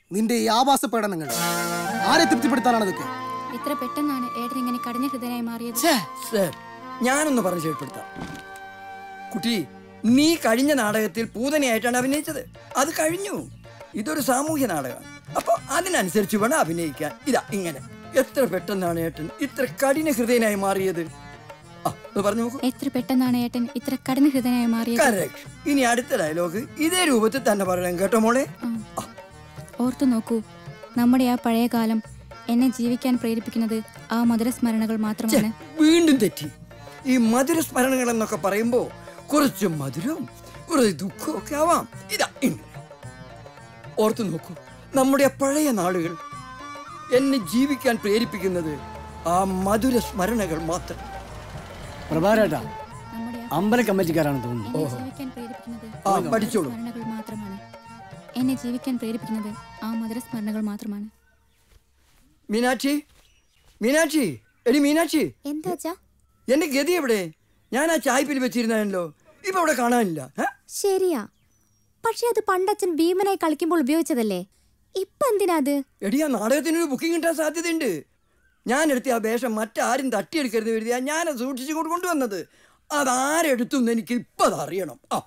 നിന്റെ ഈ ആവാസ പഠനങ്ങൾ ആരെ തൃപ്തിപ്പെടുത്താനാണ് ഇതൊക്കെ ഇത്ര പെട്ടെന്നാണ് ഏട്ടൻ ഇങ്ങനെ കഠിന ഹൃദയനായി മാറിയത് സർ ഞാനൊന്ന് പറഞ്ഞ് ശരിപ്പെടുത്താം കുട്ടി നീ കഴിഞ്ഞ നാടകത്തിൽ പൂതനയായിട്ടാണ് അഭിനയിച്ചത് അത് കഴിഞ്ഞു ഇതൊരു സാമൂഹ്യ നാടകമാണ് അപ്പൊ അതിനനുസരിച്ച് വേണം അഭിനയിക്കാൻ ഇതാ ഇങ്ങനെ എത്ര പെട്ടെന്നാണ് ഏട്ടൻ ഇത്ര കഠിന ഹൃദയനായി മാറിയത് ആ ഒന്ന് പറഞ്ഞു നോക്കൂ എത്ര പെട്ടെന്നാണ് ഏട്ടൻ ഇത്ര കഠിന ഹൃദയനായി മാറിയത് കറക്റ്റ് ഇനി അടുത്ത ഡയലോഗ് ഇതേ രൂപത്തിൽ തന്നെ പറയണം കേട്ടോ മോളെ ഓർത്തു നോക്കൂ നമ്മുടെ ആ പഴയ കാലം എന്നെ ജീവിക്കാൻ പ്രേരിപ്പിക്കുന്നത് ആ മധുര സ്മരണകൾ മാത്രമാണ് വീണ്ടും തെറ്റി ഈ മധുര സ്മരണകൾ എന്നൊക്കെ പറയുമ്പോ കുറച്ച് മധുരവും കുറച്ച് ദുഃഖവും ഒക്കെ ആവാം ഇതാ ഇങ്ങനെ ഓർത്തു നോക്കൂ നമ്മുടെ ആ പഴയ നാളുകൾ എന്നെ ജീവിക്കാൻ പ്രേരിപ്പിക്കുന്നത് ആ മധുര സ്മരണകൾ മാത്രം പ്രഭാരേട്ടാ അമ്പല കമ്മിറ്റിക്കാരാണ് തോന്നുന്നു എന്നെ ജീവിക്കാൻ പ്രേരിപ്പിക്കുന്നത് ആ പഠിച്ചോളൂ സ്മരണകൾ മാത്രമാണ് എന്നെ ജീവിക്കാൻ പ്രേരിപ്പിക്കുന്നത് ആ മധുര സ്മരണകൾ മാത്രമാണ് മീനാക്ഷി മീനാക്ഷി എടി മീനാക്ഷി എന്താ അച്ഛാ എന്റെ ഗതി എവിടെ ഞാൻ ആ ചായ്പിൽ വെച്ചിരുന്നാണല്ലോ ഇപ്പൊ ഇവിടെ കാണാനില്ല ഏ? ശരിയാ പക്ഷെ അത് പണ്ടച്ഛൻ ഭീമനായി കളിക്കുമ്പോൾ ഉപയോഗിച്ചതല്ലേ ഇപ്പൊ എന്തിനാ അത് എടി ആ നാടകത്തിനൊരു ബുക്കിംഗ് കിട്ടാൻ സാധ്യതയുണ്ട് ഞാൻ എടുത്ത ആ വേഷം മറ്റാരും തട്ടിയെടുക്കരുത് കരുതിയാ ഞാനത് സൂക്ഷിച്ചു കൊണ്ട് കൊണ്ടുവന്നത് അതാരെടുത്തു എന്ന് എനിക്ക് ഇപ്പൊ അത് അറിയണം ആ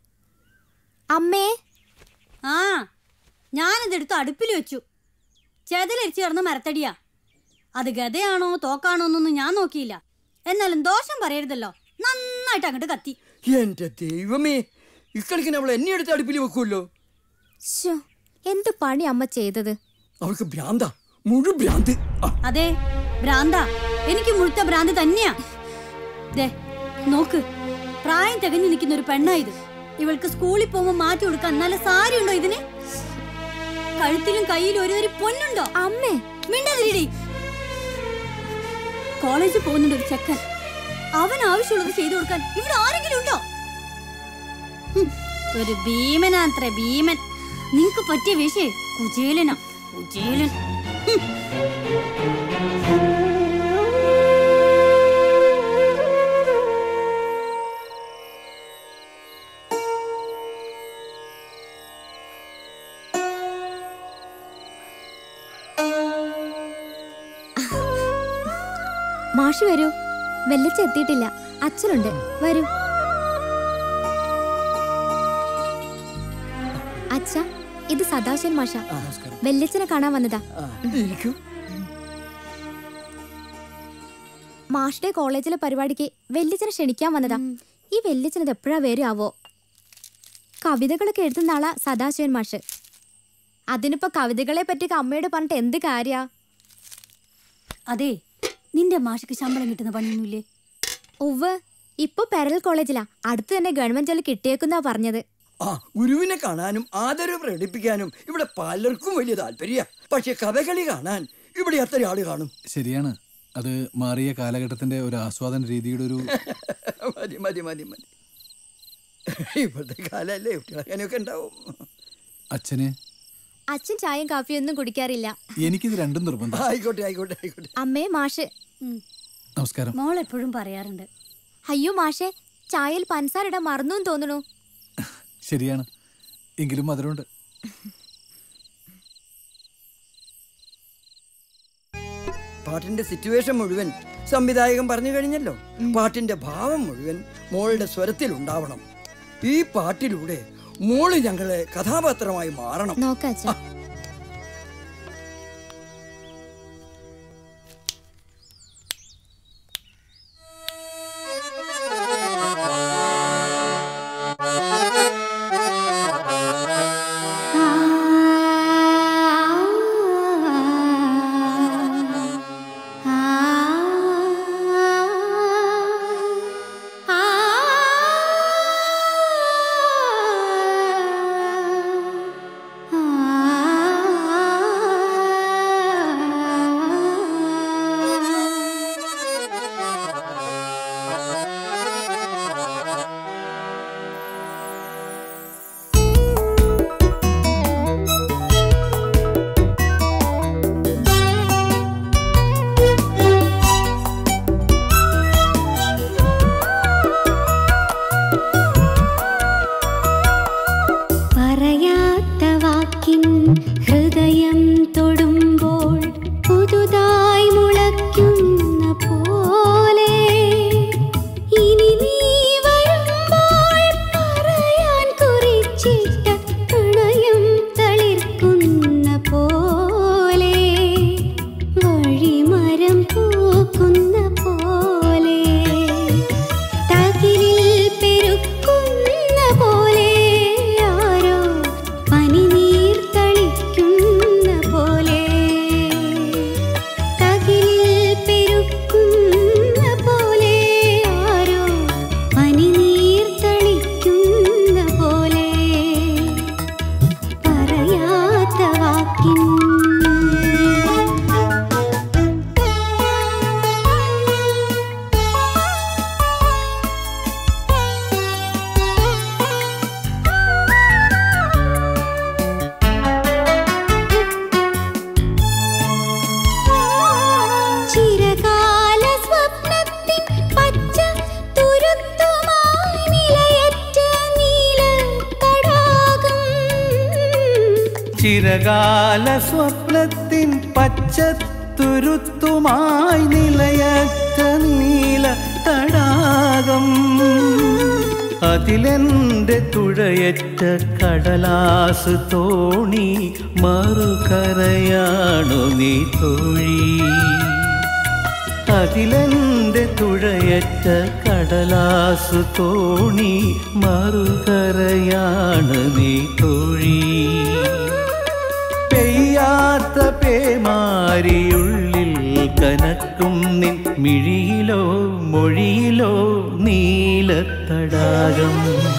അമ്മേ ആ ഞാനിതെടുത്ത് അടുപ്പിൽ വെച്ചു ചെതലരിച്ച് കിടന്ന മരത്തടിയാ അത് ഗതയാണോ തോക്കാണോ എന്നൊന്നും ഞാൻ നോക്കിയില്ല എന്നാലും ദോഷം പറയരുതല്ലോ നന്നായിട്ട് അങ്ങോട്ട് കത്തി എന്റെ ദൈവമേ ഇക്കളിക്കിന് അവൾ എന്നെ എടുത്ത് അടുപ്പിൽ വെക്കുമല്ലോ ശ്ശോ, എന്ത് പണി അമ്മ ചെയ്തത് അവൾക്ക് ഭ്രാന്ത മുഴു ഭ്രാന്ത് ആ, അതെ ഭ്രാന്ത എനിക്ക് മുഴുത്ത ഭ്രാന്ത് തന്നെയാ ദേ നോക്ക് പ്രായം തികഞ്ഞു നിൽക്കുന്ന ഒരു പെണ്ണായത് ഇവൾക്ക് സ്കൂളിൽ പോകുമ്പോൾ മാറ്റി കൊടുക്കാൻ നല്ല സാരി ഉണ്ടോ ഇതിന് കഴുത്തിലും കയ്യിലും ഒരു ഒരു പൊന്നുണ്ടോ അമ്മേ മിണ്ടാതിരിടി കോളേജിൽ പോകുന്നുണ്ട് ഒരു ചെക്കൻ അവൻ ആവശ്യമുള്ളത് ചെയ്തു കൊടുക്കാൻ ഇവിടെ ആരെങ്കിലും ഉണ്ടോ ഹും, ഒരു ഭീമനാത്രേ ഭീമൻ നിങ്ങക്ക് പറ്റിയ വിഷയ കുചേലനാ കുചേലൻ ഹും. മാഷ് വരൂ വെല്ലച്ച എത്തിയിട്ടില്ല അച്ഛനുണ്ട് വരൂ അച്ഛ ഇത് സദാശിവൻ മാഷ വെല്ലച്ചനെ കാണാൻ വന്നതാ ഇരിക്കൂ മാഷിന്റെ കോളേജിലെ പരിപാടിക്ക് വെല്ലിച്ചനെ ക്ഷണിക്കാൻ വന്നതാ ഈ വെല്ലിച്ചനത് എപ്പോഴാ വരാവോ കവിതകളൊക്കെ എഴുതുന്ന ആളാ സദാശിവൻ മാഷ് അതിനിപ്പോ കവിതകളെ പറ്റി അമ്മയോട് പറഞ്ഞിട്ട് എന്ത് കാര്യാ അതെ നിന്റെ മാഷക്ക് ശമ്പളം കിട്ടുന്ന പണിയൊന്നുമില്ലേ ഉവ്വ് ഇപ്പൊ പെരൽ കോളേജിലാ അടുത്ത് തന്നെ ഗവൺമെന്റ് ജോലി കിട്ടിയേക്കുന്നാ പറഞ്ഞത് ആ ഗുരുവിനെ കാണാനും ആദരവ് പ്രകടിപ്പിക്കാനും ഇവിടെ പലർക്കും വലിയ താല്പര്യ പക്ഷെ കഥകളി കാണാൻ ഇവിടെ എത്ര ആള് കാണും ശരിയാണ് അത് മാറിയ കാലഘട്ടത്തിന്റെ ഒരു ആസ്വാദന രീതിയുടെ ഒരു മതി മതി മതി മതി ഇപ്പോഴത്തെ കാലല്ലേ കുട്ടികൾ അങ്ങനെയൊക്കെ ഉണ്ടാവും അച്ഛന് അച്ഛൻ ചായയും കാപ്പിയും ഒന്നും കുടിക്കാറില്ല എനിക്കിത് രണ്ടും നിർബന്ധം ആയിക്കോട്ടെ ആയിക്കോട്ടെ ആയിക്കോട്ടെ അമ്മേ മാഷ് നമസ്കാരം മോൾ എപ്പോഴും പറയാറുണ്ട് അയ്യോ മാഷെ ചായയിൽ പഞ്ചസാര ഇടാൻ മറന്നു തോന്നുന്നു ശരിയാണ് എങ്കിലും മധുരമുണ്ട് പാട്ടിന്റെ സിറ്റുവേഷൻ മുഴുവൻ സംവിധായകൻ പറഞ്ഞു കഴിഞ്ഞല്ലോ പാട്ടിന്റെ ഭാവം മുഴുവൻ മോളുടെ സ്വരത്തിൽ ഉണ്ടാവണം ഈ പാട്ടിലൂടെ മോള് ഞങ്ങളെ കഥാപാത്രമായി മാറണം നോക്കാച്ച ആ ചിരകാല സ്വപ്നത്തിൻ പച്ചത്തുരുത്തുമായി നിലയറ്റ നീല തടാകം അതിലെന്റെ തുഴയറ്റ കടലാസ് തോണി മറുകരയാണു നീ തൊഴി അതിലെന്റെ തുഴയറ്റ കടലാസ് തോണി മറുകരയാണ് നീ തൊഴി പെയ്യാത്ത പേമാരിയുള്ളിൽ കനക്കും നിൻ മിഴിയിലോ മൊഴിയിലോ നീലത്തടാകം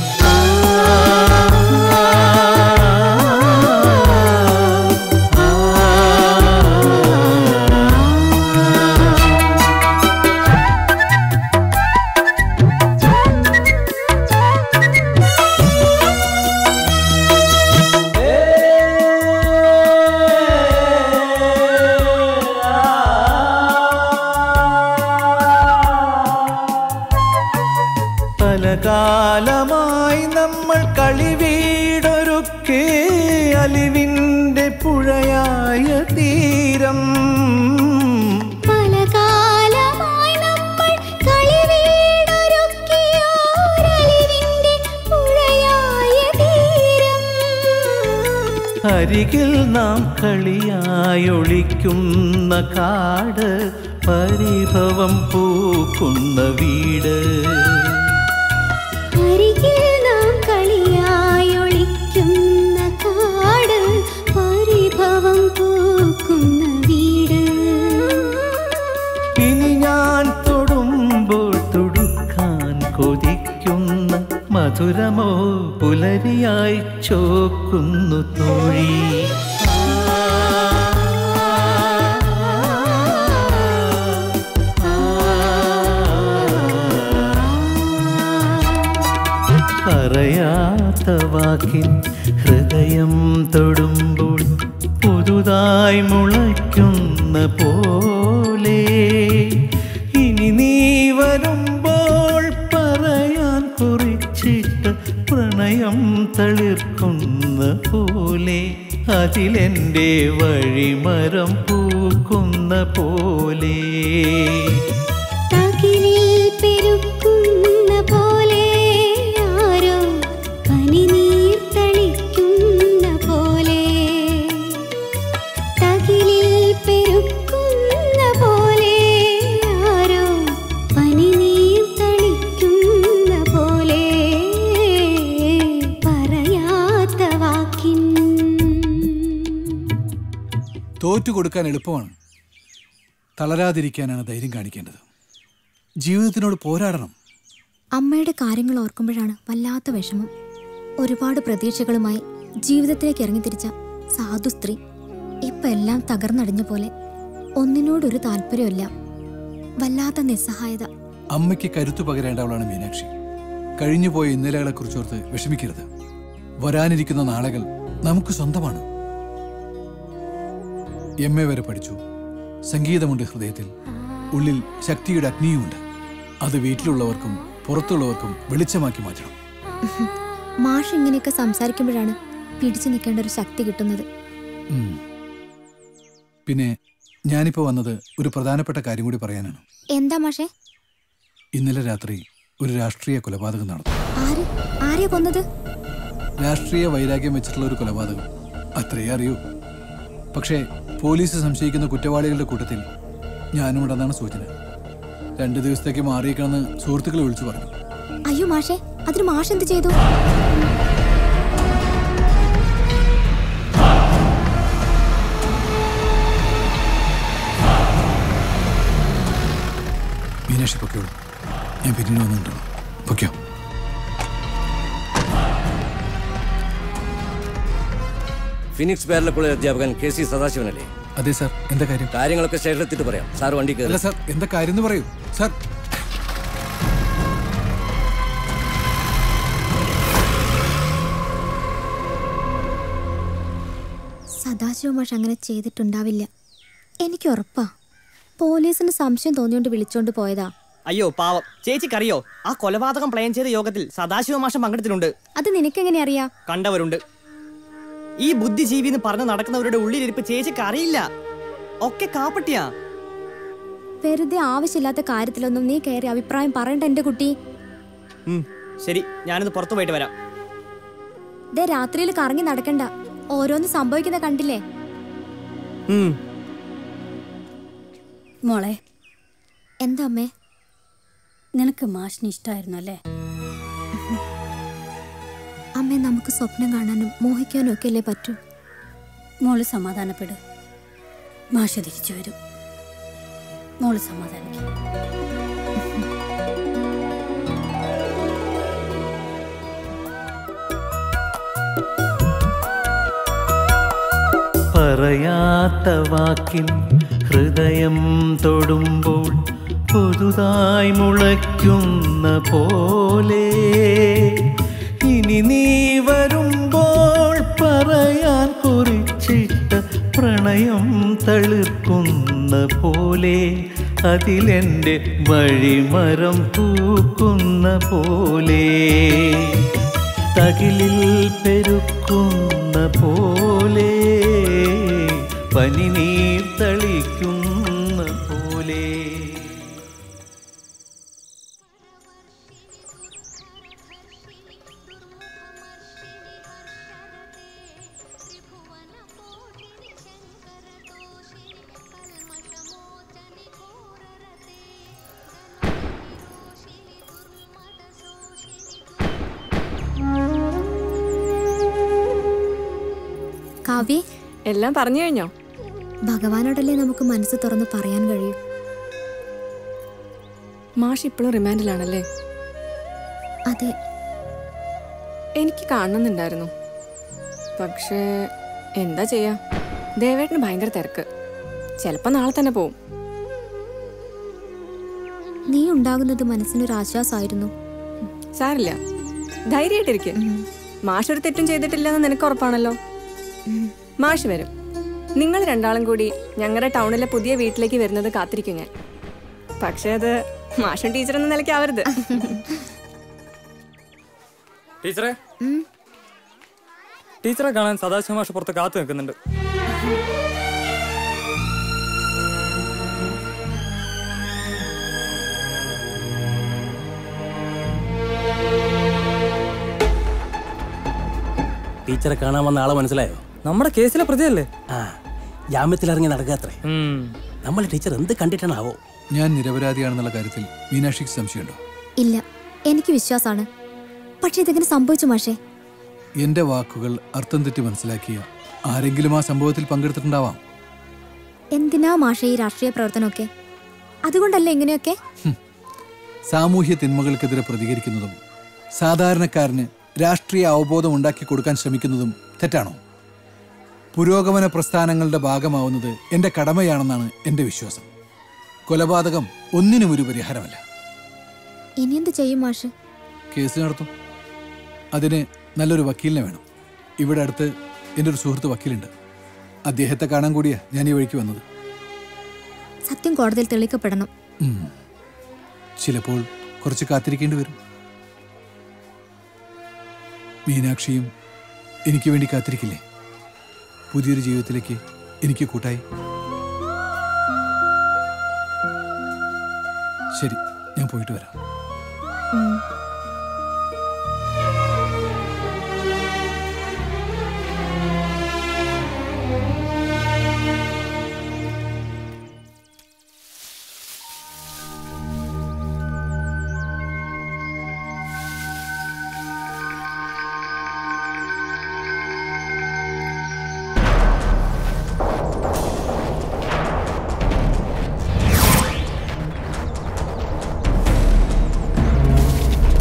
പല കാലമായി നമ്മൾ കളിവീടൊരുക്കെ അലിവിൻ്റെ പുഴയായ തീരം പല കാലമായി നമ്മൾ കളിവീടൊരുക്കിയോരലിവിന്റെ പുഴയായ തീരം അരികിൽ നാം കളിയായൊളിക്കുന്ന കാട് പരിഭവം പൂക്കുന്ന വീട് അരികിൽ നാം കളിയായൊളിക്കുന്ന കാട് പരിഭവം പൂക്കുന്ന വീട് ഇനി ഞാൻ തൊടുമ്പോൾ തുടുക്കാൻ കൊതിക്കുന്ന മധുരമോ പുലരിയായി ചോക്കുന്നു തോഴി പറയാത്ത വാക്കിൻ ഹൃദയം തൊടുമ്പോൾ പുതുതായി മുളയ്ക്കുന്ന പോലെ ഇനി നീ വരുമ്പോൾ പറയാൻ കുറിച്ചിട്ട് പ്രണയം തളിർക്കുന്ന പോലെ അതിലെൻ്റെ വഴിമരം പൂക്കുന്ന പോലെ തകിലിൽ പെരുക്കുന്ന പോലെ ആരോ പനിനീർ തളിക്കുന്ന പോലെ തകിലിൽ പെരുക്കുന്ന പോലെ ആരോ പനിനീർ തളിക്കുന്ന പോലെ പറയാത്ത വാക്കിൻ തോറ്റു കൊടുക്കാൻ എളുപ്പമാണ് തളരാതിരിക്കാനാണ് ധൈര്യം കാണിക്കേണ്ടത് ജീവിതത്തിനോട് പോരാടണം അമ്മയുടെ കാര്യങ്ങൾ ഓർക്കുമ്പോഴാണ് വല്ലാത്ത വിഷമം ഒരുപാട് പ്രതീക്ഷകളുമായി ജീവിതത്തിലേക്ക് ഇറങ്ങിത്തിരിച്ച സാധു സ്ത്രീ ഇപ്പൊ എല്ലാം തകർന്നടിഞ്ഞ പോലെ ഒന്നിനോടൊരു താല്പര്യമില്ല വല്ലാത്ത നിസ്സഹായത അമ്മയ്ക്ക് കരുത്തു പകരേണ്ടവളാണ് മീനാക്ഷി കഴിഞ്ഞുപോയ ഇന്നലകളെ കുറിച്ചോർത്ത് വിഷമിക്കരുത് വരാനിരിക്കുന്ന നാളുകൾ നമുക്ക് സ്വന്തമാണ് എം എ വരെ പഠിച്ചു സംഗീതമുണ്ട് ഹൃദയത്തിൽ ഉള്ളിൽ ശക്തിയുടെ അഗ്നിയുമുണ്ട് അത് വീട്ടിലുള്ളവർക്കും പുറത്തുള്ളവർക്കും വെളിച്ചമാക്കി മാറ്റണം മാഷ് ഇങ്ങനെയൊക്കെ സംസാരിക്കുമ്പോഴാണ് പിടിച്ചു നിൽക്കേണ്ട ഒരു ശക്തി കിട്ടുന്നത് ഉം. പിന്നെ ഞാനിപ്പോ വന്നത് ഒരു പ്രധാനപ്പെട്ട കാര്യം കൂടി പറയാനാണ് എന്താ മാഷേ ഇന്നലെ രാത്രി ഒരു രാഷ്ട്രീയ കൊലപാതകം നടന്നു ആര് ആരെയാ കൊന്നത് രാഷ്ട്രീയ വൈരാഗ്യം വെച്ചിട്ടുള്ള ഒരു കൊലപാതകം അത്രയേ അറിയൂ പക്ഷേ പോലീസ് സംശയിക്കുന്ന കുറ്റവാളികളുടെ കൂട്ടത്തിൽ ഞാനും ഉണ്ടെന്നാണ് സൂചന രണ്ട് ദിവസത്തേക്ക് മാറിയേക്കണമെന്ന് സുഹൃത്തുക്കൾ വിളിച്ചു പറഞ്ഞു അയ്യോ മാഷേ അതിന് മാഷ് എന്ത് ചെയ്തു മീനാക്ഷി പൊക്കോളൂ ഞാൻ പിന്നീട് വന്നിട്ടുണ്ടോ പൊക്കോ ഫിനിക്സ് പേരിലെ കോളേജ് അധ്യാപകൻ കെ സി സദാശിവനല്ലേ അതെ സാർ എന്താ കാര്യം കാര്യങ്ങളൊക്കെ സ്റ്റേഷനിലെത്തിയിട്ട് പറയാം സാർ വണ്ടി അല്ല കയറി സാർ എന്താ കാര്യം എന്ന് പറയൂ സാർ സദാശിവ മാഷ് അങ്ങനെ ചെയ്തിട്ടുണ്ടാവില്ല എനിക്ക് ഉറപ്പാ പോലീസിന് സംശയം തോന്നിയോണ്ട് വിളിച്ചോണ്ട് പോയതാ അയ്യോ പാവം ചേച്ചിക്കറിയോ ആ കൊലപാതകം പ്ലാൻ ചെയ്ത യോഗത്തിൽ സദാശിവ മാഷം പങ്കെടുത്തിട്ടുണ്ട് അത് നിനക്കെങ്ങനെ അറിയാ കണ്ടവരുണ്ട് ഈ ബുദ്ധിജീവി എന്ന് പറഞ്ഞ് നടക്കുന്നവരുടെ ഉള്ളിലിരിപ്പ് ചേച്ചിക്ക് അറിയില്ല ഒക്കെ കാപ്പട്ടിയാ വെറുതെ ആവശ്യമില്ലാത്ത കാര്യത്തിലൊന്നും നീ കയറി അഭിപ്രായം പറയണ്ട എന്റെ കുട്ടി ഉം, ശരി ഞാനിന്ന് പുറത്തു പോയിട്ട് വരാം ദേ രാത്രിയിൽ കറങ്ങി നടക്കണ്ട ഓരോന്ന് സംഭവിക്കുന്ന കണ്ടില്ലേ ഉം. മോളെ എന്താ അമ്മേ നിനക്ക് മാഷിന് ഇഷ്ടമായിരുന്നു അല്ലേ അമ്മേ നമുക്ക് സ്വപ്നം കാണാനും മോഹിക്കാനും ഒക്കെ അല്ലേ പറ്റൂ മോള് സമാധാനപ്പെട് മാഷ് തിരിച്ചു വരും മോള് സമാധാനിക്കും പറയാത്ത വാക്കിൻ ഹൃദയം തൊടുമ്പോൾ പുതുതായി മുളയ്ക്കുന്ന പോലെ ഇനി നീ വരുമ്പോൾ പറയാൻ കുറിച്ചിട്ട പ്രണയം തളിർക്കുന്ന പോലെ അതിലെൻ്റെ വഴിമരം പൂക്കുന്ന പോലെ തകിലിൽ പെരുക്കുന്ന പോലെ പനിനീർ തളിക്കുന്ന പോലെ കാവ്യ എല്ലാം പറഞ്ഞു കഴിഞ്ഞോ ഭഗവാനോടല്ലേ നമുക്ക് മനസ്സ് തുറന്ന് പറയാൻ കഴിയും മാഷ് ഇപ്പോഴും റിമാൻഡിലാണല്ലേ അതെ എനിക്ക് കാണണമെന്നുണ്ടായിരുന്നു പക്ഷേ എന്താ ചെയ്യാ ദേവേട്ടന് ഭയങ്കര തിരക്ക് ചിലപ്പോൾ നാളെ തന്നെ പോവും നീ ഉണ്ടാകുന്നത് മനസ്സിനൊരു ആശ്വാസമായിരുന്നു സാരില്ല ധൈര്യമായിട്ടിരിക്കെ മാഷ് ഒരു തെറ്റും ചെയ്തിട്ടില്ലെന്ന് നിനക്ക് ഉറപ്പാണല്ലോ മാഷ് വരും നിങ്ങൾ രണ്ടാളും കൂടി ഞങ്ങളുടെ ടൗണിലെ പുതിയ വീട്ടിലേക്ക് വരുന്നത് കാത്തിരിക്കും ഞാൻ പക്ഷേ അത് മാഷും ടീച്ചർ എന്ന നിലയ്ക്കാവരുത് ടീച്ചറെ ടീച്ചറെ കാണാൻ സദാശിവ മാഷ് പുറത്ത് കാത്തു നിൽക്കുന്നുണ്ട് ടീച്ചറെ കാണാൻ വന്ന ആളെ മനസ്സിലായോ നമ്മുടെ കേസിലെ പ്രതിയല്ലേ ആ ജാമ്യത്തിലിറങ്ങി നടക്കാത്രേ നമ്മൾ ടീച്ചർ എന്ത് കണ്ടിട്ടാണാവോ ഞാൻ നിരപരാധിയാണെന്നുള്ള കാര്യത്തിൽ മീനാക്ഷിക്ക് സംശയമുണ്ടോ ഇല്ല എനിക്ക് വിശ്വാസമാണ് പക്ഷെ ഇതെങ്ങനെ സംഭവിച്ചു മാഷേ എന്റെ വാക്കുകൾ അർത്ഥം തെറ്റി മനസ്സിലാക്കിയ ആരെങ്കിലും ആ സംഭവത്തിൽ പങ്കെടുത്തിട്ടുണ്ടാവാം എന്തിനാ മാഷേ ഈ രാഷ്ട്രീയ പ്രവർത്തനമൊക്കെ അതുകൊണ്ടല്ലേ ഇങ്ങനെയൊക്കെ സാമൂഹ്യ തിന്മകൾക്കെതിരെ പ്രതികരിക്കുന്നതും സാധാരണക്കാരന് രാഷ്ട്രീയ അവബോധം ഉണ്ടാക്കി കൊടുക്കാൻ ശ്രമിക്കുന്നതും തെറ്റാണോ പുരോഗമന പ്രസ്ഥാനങ്ങളുടെ ഭാഗമാവുന്നത് എൻ്റെ കടമയാണെന്നാണ് എൻ്റെ വിശ്വാസം കൊലപാതകം ഒന്നിനും ഒരു പരിഹാരമല്ല ഇനി എന്ത് ചെയ്യും മാഷ് കേസ് നടത്തും അതിന് നല്ലൊരു വക്കീലിനെ വേണം ഇവിടെ അടുത്ത് എൻ്റെ ഒരു സുഹൃത്ത് വക്കീലുണ്ട് അദ്ദേഹത്തെ കാണാൻ കൂടിയാ ഞാൻ ഈ വഴിക്ക് വന്നത് സത്യം കോടതിയിൽ തെളിയിക്കപ്പെടണം ഉം. ചിലപ്പോൾ കുറച്ച് കാത്തിരിക്കേണ്ടി വരും മീനാക്ഷിയും എനിക്ക് വേണ്ടി കാത്തിരിക്കില്ലേ പുതിയൊരു ജീവിതത്തിലേക്ക് എനിക്ക് കൂട്ടായി ശരി ഞാൻ പോയിട്ട് വരാം ആ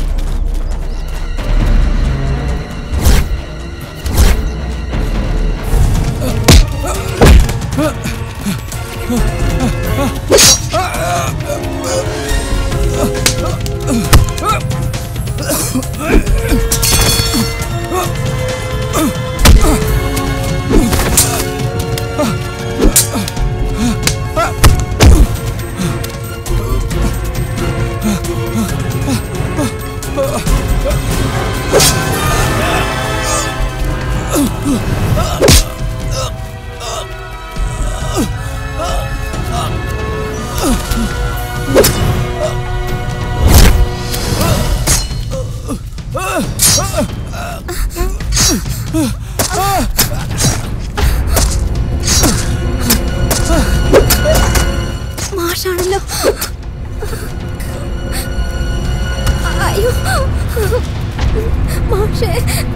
മാഷാണല്ലോ അയ്യോ മാഷേ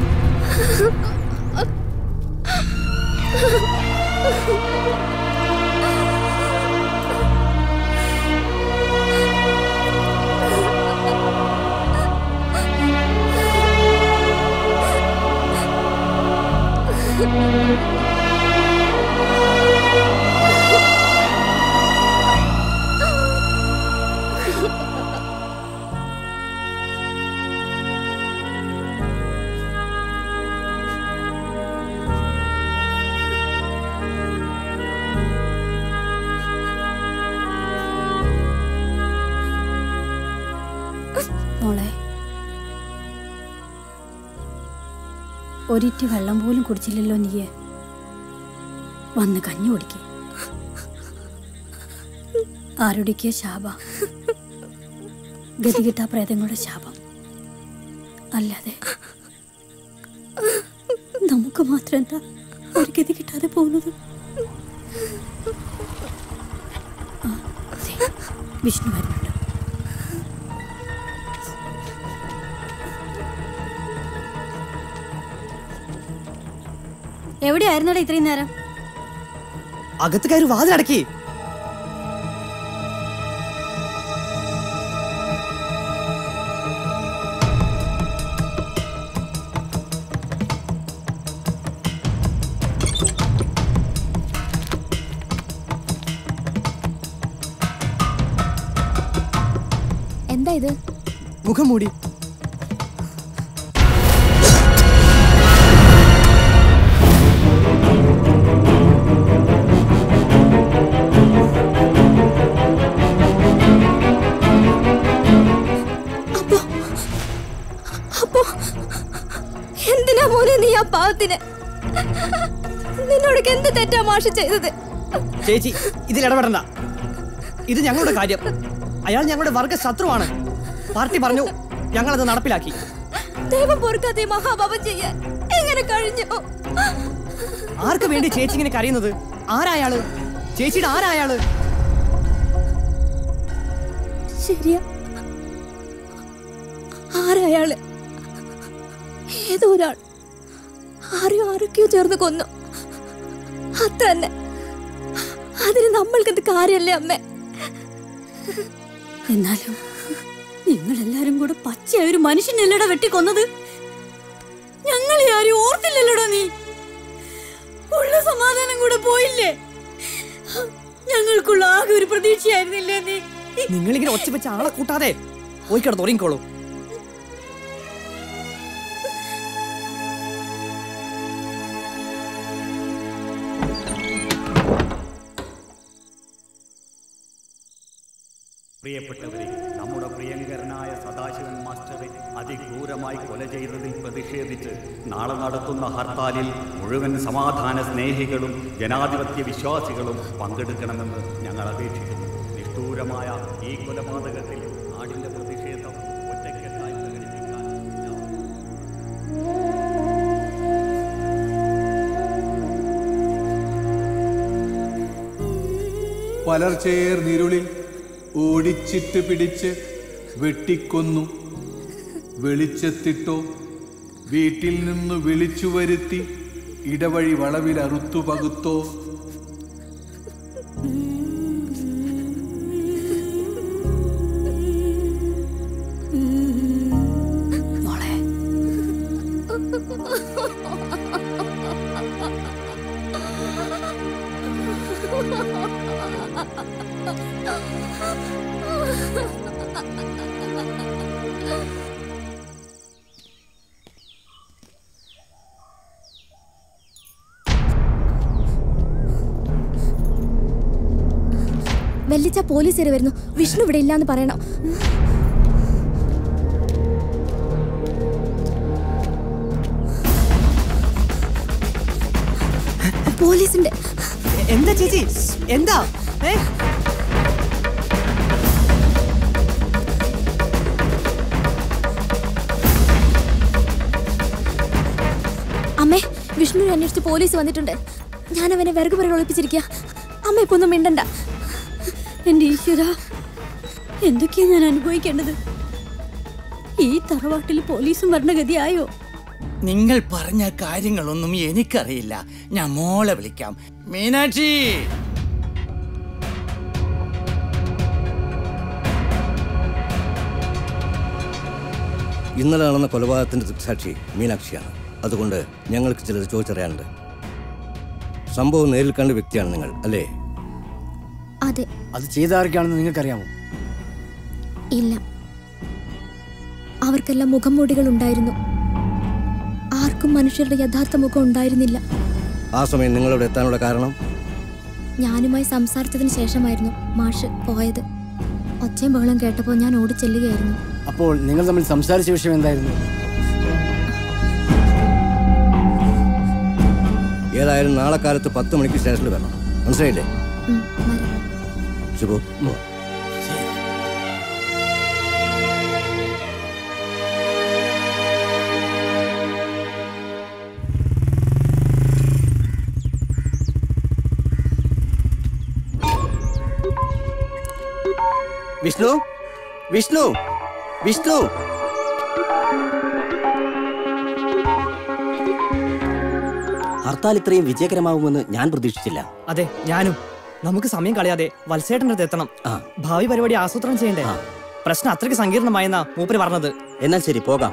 മോളെ ഒരിറ്റ് വെള്ളം പോലും കുടിച്ചില്ലല്ലോ നീയെ വന്ന് കഞ്ഞി കുടിക്കേ ആരുടിക്കിയ ശാപ ഗതികിട്ട പ്രേതങ്ങളുടെ ശാപം അല്ലാതെ നമുക്ക് മാത്രം എന്താ ഒരു ഗതി കിട്ടാതെ പോകുന്നത് ആ, ദേ, വിഷ്ണു വരുന്നുണ്ട് എവിടെയായിരുന്നടാ ഇത്രയും നേരം അകത്ത് കയറി വാതിലടക്കി എന്താ ഇത് മുഖം മൂടി അപ്പോ എന്തിനാ മോനെ നീ ആ പാവത്തിന് നിന്നോടൊക്കെ എന്ത് തെറ്റാ മാഷ് ചെയ്തത് ചേച്ചി ഇതിൽ ഇടപെടണ്ട ഇത് ഞങ്ങളുടെ കാര്യം അയാൾ ഞങ്ങളുടെ വർഗ ശത്രുവാണ് പാർട്ടി പറഞ്ഞു ഞങ്ങളത് നടപ്പിലാക്കി ദൈവം പൊറുക്കാതെ ഈ മഹാപാപം ചെയ്യാൻ എങ്ങനെ കഴിഞ്ഞു ആർക്ക് വേണ്ടി ചേച്ചി ഇങ്ങനെ കരയുന്നത് ആരായാള് ചേച്ചിയുടെ ആരായാള് ശരിയാ ആരയാള് ഏതോ ഒരാൾ ആരെയോ ആരൊക്കെയോ ചേർന്ന് കൊന്നു അത്ര തന്നെ അതിന് നമ്മൾക്കെന്ത് കാര്യല്ലേ അമ്മേ എന്നാലും നിങ്ങളെല്ലാരും കൂടെ പച്ചയായ ഒരു മനുഷ്യനല്ലടാ വെട്ടിക്കൊന്നത് ഞങ്ങളെ ആരും ഓർത്തില്ലല്ലോടാ നീ ഉള്ള സമാധാനം കൂടെ പോയില്ലേ ഞങ്ങൾക്കുള്ള ആകെ ഒരു പ്രതീക്ഷയായിരുന്നില്ലേ നീ നിങ്ങളിങ്ങനെ ഒച്ച വെച്ച ആളെ കൂട്ടാതെ പോയി കിടന്ന് ഉറങ്ങിക്കോളൂ പ്രിയപ്പെട്ടവരെ നമ്മുടെ പ്രിയങ്കരനായ സദാശിവൻ മാസ്റ്ററെ അതിക്രൂരമായി കൊല ചെയ്തതിൽ പ്രതിഷേധിച്ച് നാളെ നടത്തുന്ന ഹർത്താലിൽ മുഴുവൻ സമാധാന സ്നേഹികളും ജനാധിപത്യ വിശ്വാസികളും പങ്കെടുക്കണമെന്ന് ഞങ്ങൾ അപേക്ഷിക്കുന്നു നിഷ്ഠൂരമായ ഈ കൊലപാതകത്തിൽ നാടിന്റെ പ്രതിഷേധം ഒറ്റക്കെട്ടായി പ്രകടിപ്പിക്കാൻ പലർച്ചേർ നിരുളിൽ ഓടിച്ചിട്ട് പിടിച്ച് വെട്ടിക്കൊന്നു വെളിച്ചത്തിട്ടോ വീട്ടിൽ നിന്ന് വിളിച്ചു വരുത്തി ഇടവഴി വളവിൽ അറുത്തു പകുത്തോ വെല്ലിച്ച പോലീസ് കയറി വരുന്നു വിഷ്ണു ഇവിടെ ഇല്ലാന്ന് പറയണം പോലീസിന്റെ എന്താ ചേച്ചി എന്താ ഏ അമ്മേ വിഷ്ണുവിനെ അന്വേഷിച്ച് പോലീസ് വന്നിട്ടുണ്ട് ഞാൻ അവനെ വിറക് പുറകെ ഒളിപ്പിച്ചിരിക്കുക അമ്മ ഇപ്പൊ ഒന്നും മിണ്ടണ്ട എന്റെ ഈശ്വര എന്തൊക്കെയാ ഞാൻ അനുഭവിക്കേണ്ടത് ഈ തറവാട്ടിൽ പോലീസും ഭരണഗതിയായോ നിങ്ങൾ പറഞ്ഞ കാര്യങ്ങളൊന്നും എനിക്കറിയില്ല ഞാൻ മോളെ വിളിക്കാം മീനാക്ഷി ഇന്നലെ നടന്ന കൊലപാതകത്തിന്റെ ദൃക്സാക്ഷി മീനാക്ഷിയാണ് അതുകൊണ്ട് ഞങ്ങൾക്ക് ചിലത് ചോദിച്ചറിയാനുണ്ട് സംഭവം നേരിൽ കണ്ട വ്യക്തിയാണ് നിങ്ങൾ അല്ലേ അതെ അത് ചെയ്ത ആർക്കാണെന്ന് നിങ്ങൾക്കറിയാമോ ഇല്ല അവർക്കെല്ലാം മുഖംമൂടികൾ ഉണ്ടായിരുന്നു ആർക്കും മനുഷ്യരുടെ യഥാർത്ഥ മുഖം ഉണ്ടായിരുന്നില്ല ആ സമയം നിങ്ങളിവിടെ എത്താനുള്ള കാരണം ഞാനുമായി സംസാരിച്ചതിന് ശേഷമായിരുന്നു മാഷ് പോയത് ഒച്ചയും ബഹളം കേട്ടപ്പോൾ ഞാൻ ഓടിച്ചെല്ലുകയായിരുന്നു അപ്പോൾ നിങ്ങൾ തമ്മിൽ സംസാരിച്ച വിഷയം എന്തായിരുന്നു ഏതായാലും നാളെ കാലത്ത് പത്ത് മണിക്ക് സ്റ്റേഷനിൽ വരണം മനസ്സിലായില്ലേ ഉം, വരാം. ശുഭു വിഷ്ണു വിഷ്ണു വിഷ്ണു ഹർത്താൽ ഇത്രയും വിജയകരമാവുമെന്ന് ഞാൻ പ്രതീക്ഷിച്ചില്ല അതെ ഞാനും നമുക്ക് സമയം കളയാതെ വത്സേട്ടൻ്റെ അടുത്ത് എത്തണം ഭാവി പരിപാടി ആസൂത്രണം ചെയ്യണ്ടേ പ്രശ്നം അത്രയ്ക്ക് സങ്കീർണമായെന്നാ മൂപ്പര് പറഞ്ഞത് എന്നാൽ ശരി പോകാം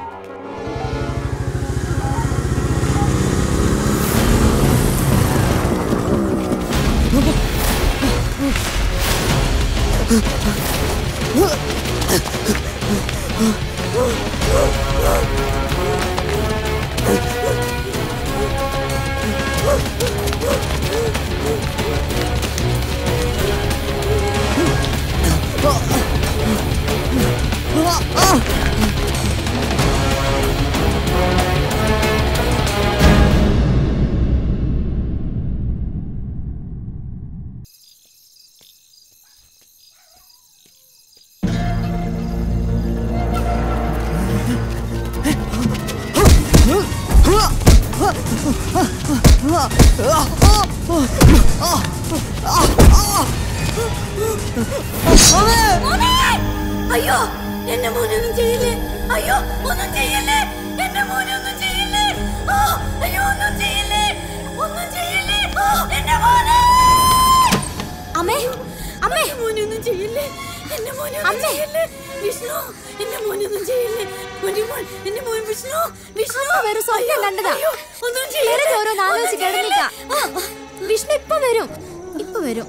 അയ്യോ എന്റെ മോനൊന്നും ചെയ്യില്ലേ അയ്യോ ഒന്നും ചെയ്യല്ലേ എന്റെ മോനൊന്നും ചെയ്യില്ലേ ആ, അയ്യോ ഒന്നും ചെയ്യില്ലേ ഒന്നും ചെയ്യില്ലേ ആ, എന്റെ മോനെ അമ്മേ അമ്മേ മോനൊന്നും ചെയ്യില്ലേ എന്റെ മോനൊന്നും ചെയ്യില്ലേ വിഷ്ണു എന്റെ മോനൊന്നും ചെയ്യില്ലേ മോനെ മോൻ എന്റെ മോൻ വിഷ്ണു വിഷ്ണു അമ്മ വെറും സ്വപ്നം കണ്ടതാ അയ്യോ, ഒന്നും ചെയ്യില്ലേ വെറുതെ ഓരോന്ന് ആലോചിച്ച് ഒന്നും ചെയ്യില്ലേ? കിടന്നിക്ക വിഷ്ണു ഇപ്പൊ വരും ഇപ്പൊ വരും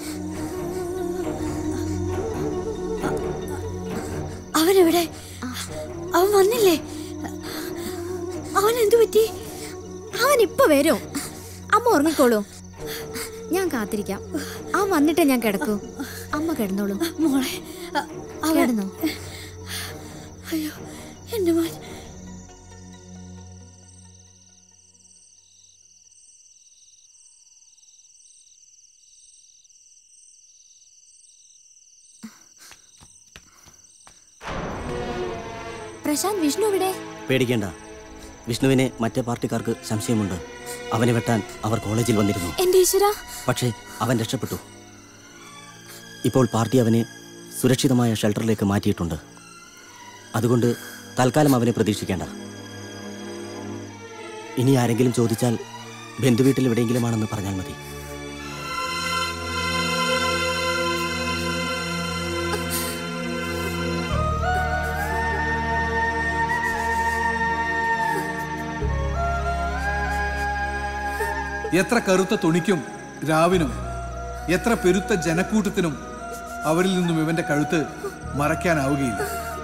അവനെവിടെ അവൻ വന്നില്ലേ അവൻ എന്തു പറ്റി അവൻ ഇപ്പൊ വരും അമ്മ ഉറങ്ങിക്കോളൂ ഞാൻ കാത്തിരിക്കാം അവൻ വന്നിട്ടേ ഞാൻ കിടക്കൂ അമ്മ കിടന്നോളൂ മോളെ അവൻ കിടന്നോ അയ്യോ എന്റെ മോൻ പ്രശാന്ത് വിഷ്ണു ഇവിടെ പേടിക്കേണ്ട വിഷ്ണുവിനെ മറ്റേ പാർട്ടിക്കാർക്ക് സംശയമുണ്ട് അവനെ വെട്ടാൻ അവർ കോളേജിൽ വന്നിരുന്നു എന്റെ ഈശ്വര പക്ഷേ അവൻ രക്ഷപ്പെട്ടു ഇപ്പോൾ പാർട്ടി അവനെ സുരക്ഷിതമായ ഷെൽട്ടറിലേക്ക് മാറ്റിയിട്ടുണ്ട് അതുകൊണ്ട് തൽക്കാലം അവനെ പ്രതീക്ഷിക്കേണ്ട ഇനി ആരെങ്കിലും ചോദിച്ചാൽ ബന്ധുവീട്ടിൽ എവിടെയെങ്കിലുമാണെന്ന് പറഞ്ഞാൽ മതി എത്ര കറുത്ത തുണിക്കും രാവിനും എത്ര പെരുത്ത ജനക്കൂട്ടത്തിനും അവരിൽ നിന്നും ഇവന്റെ കഴുത്ത് മറയ്ക്കാനാവുകയില്ല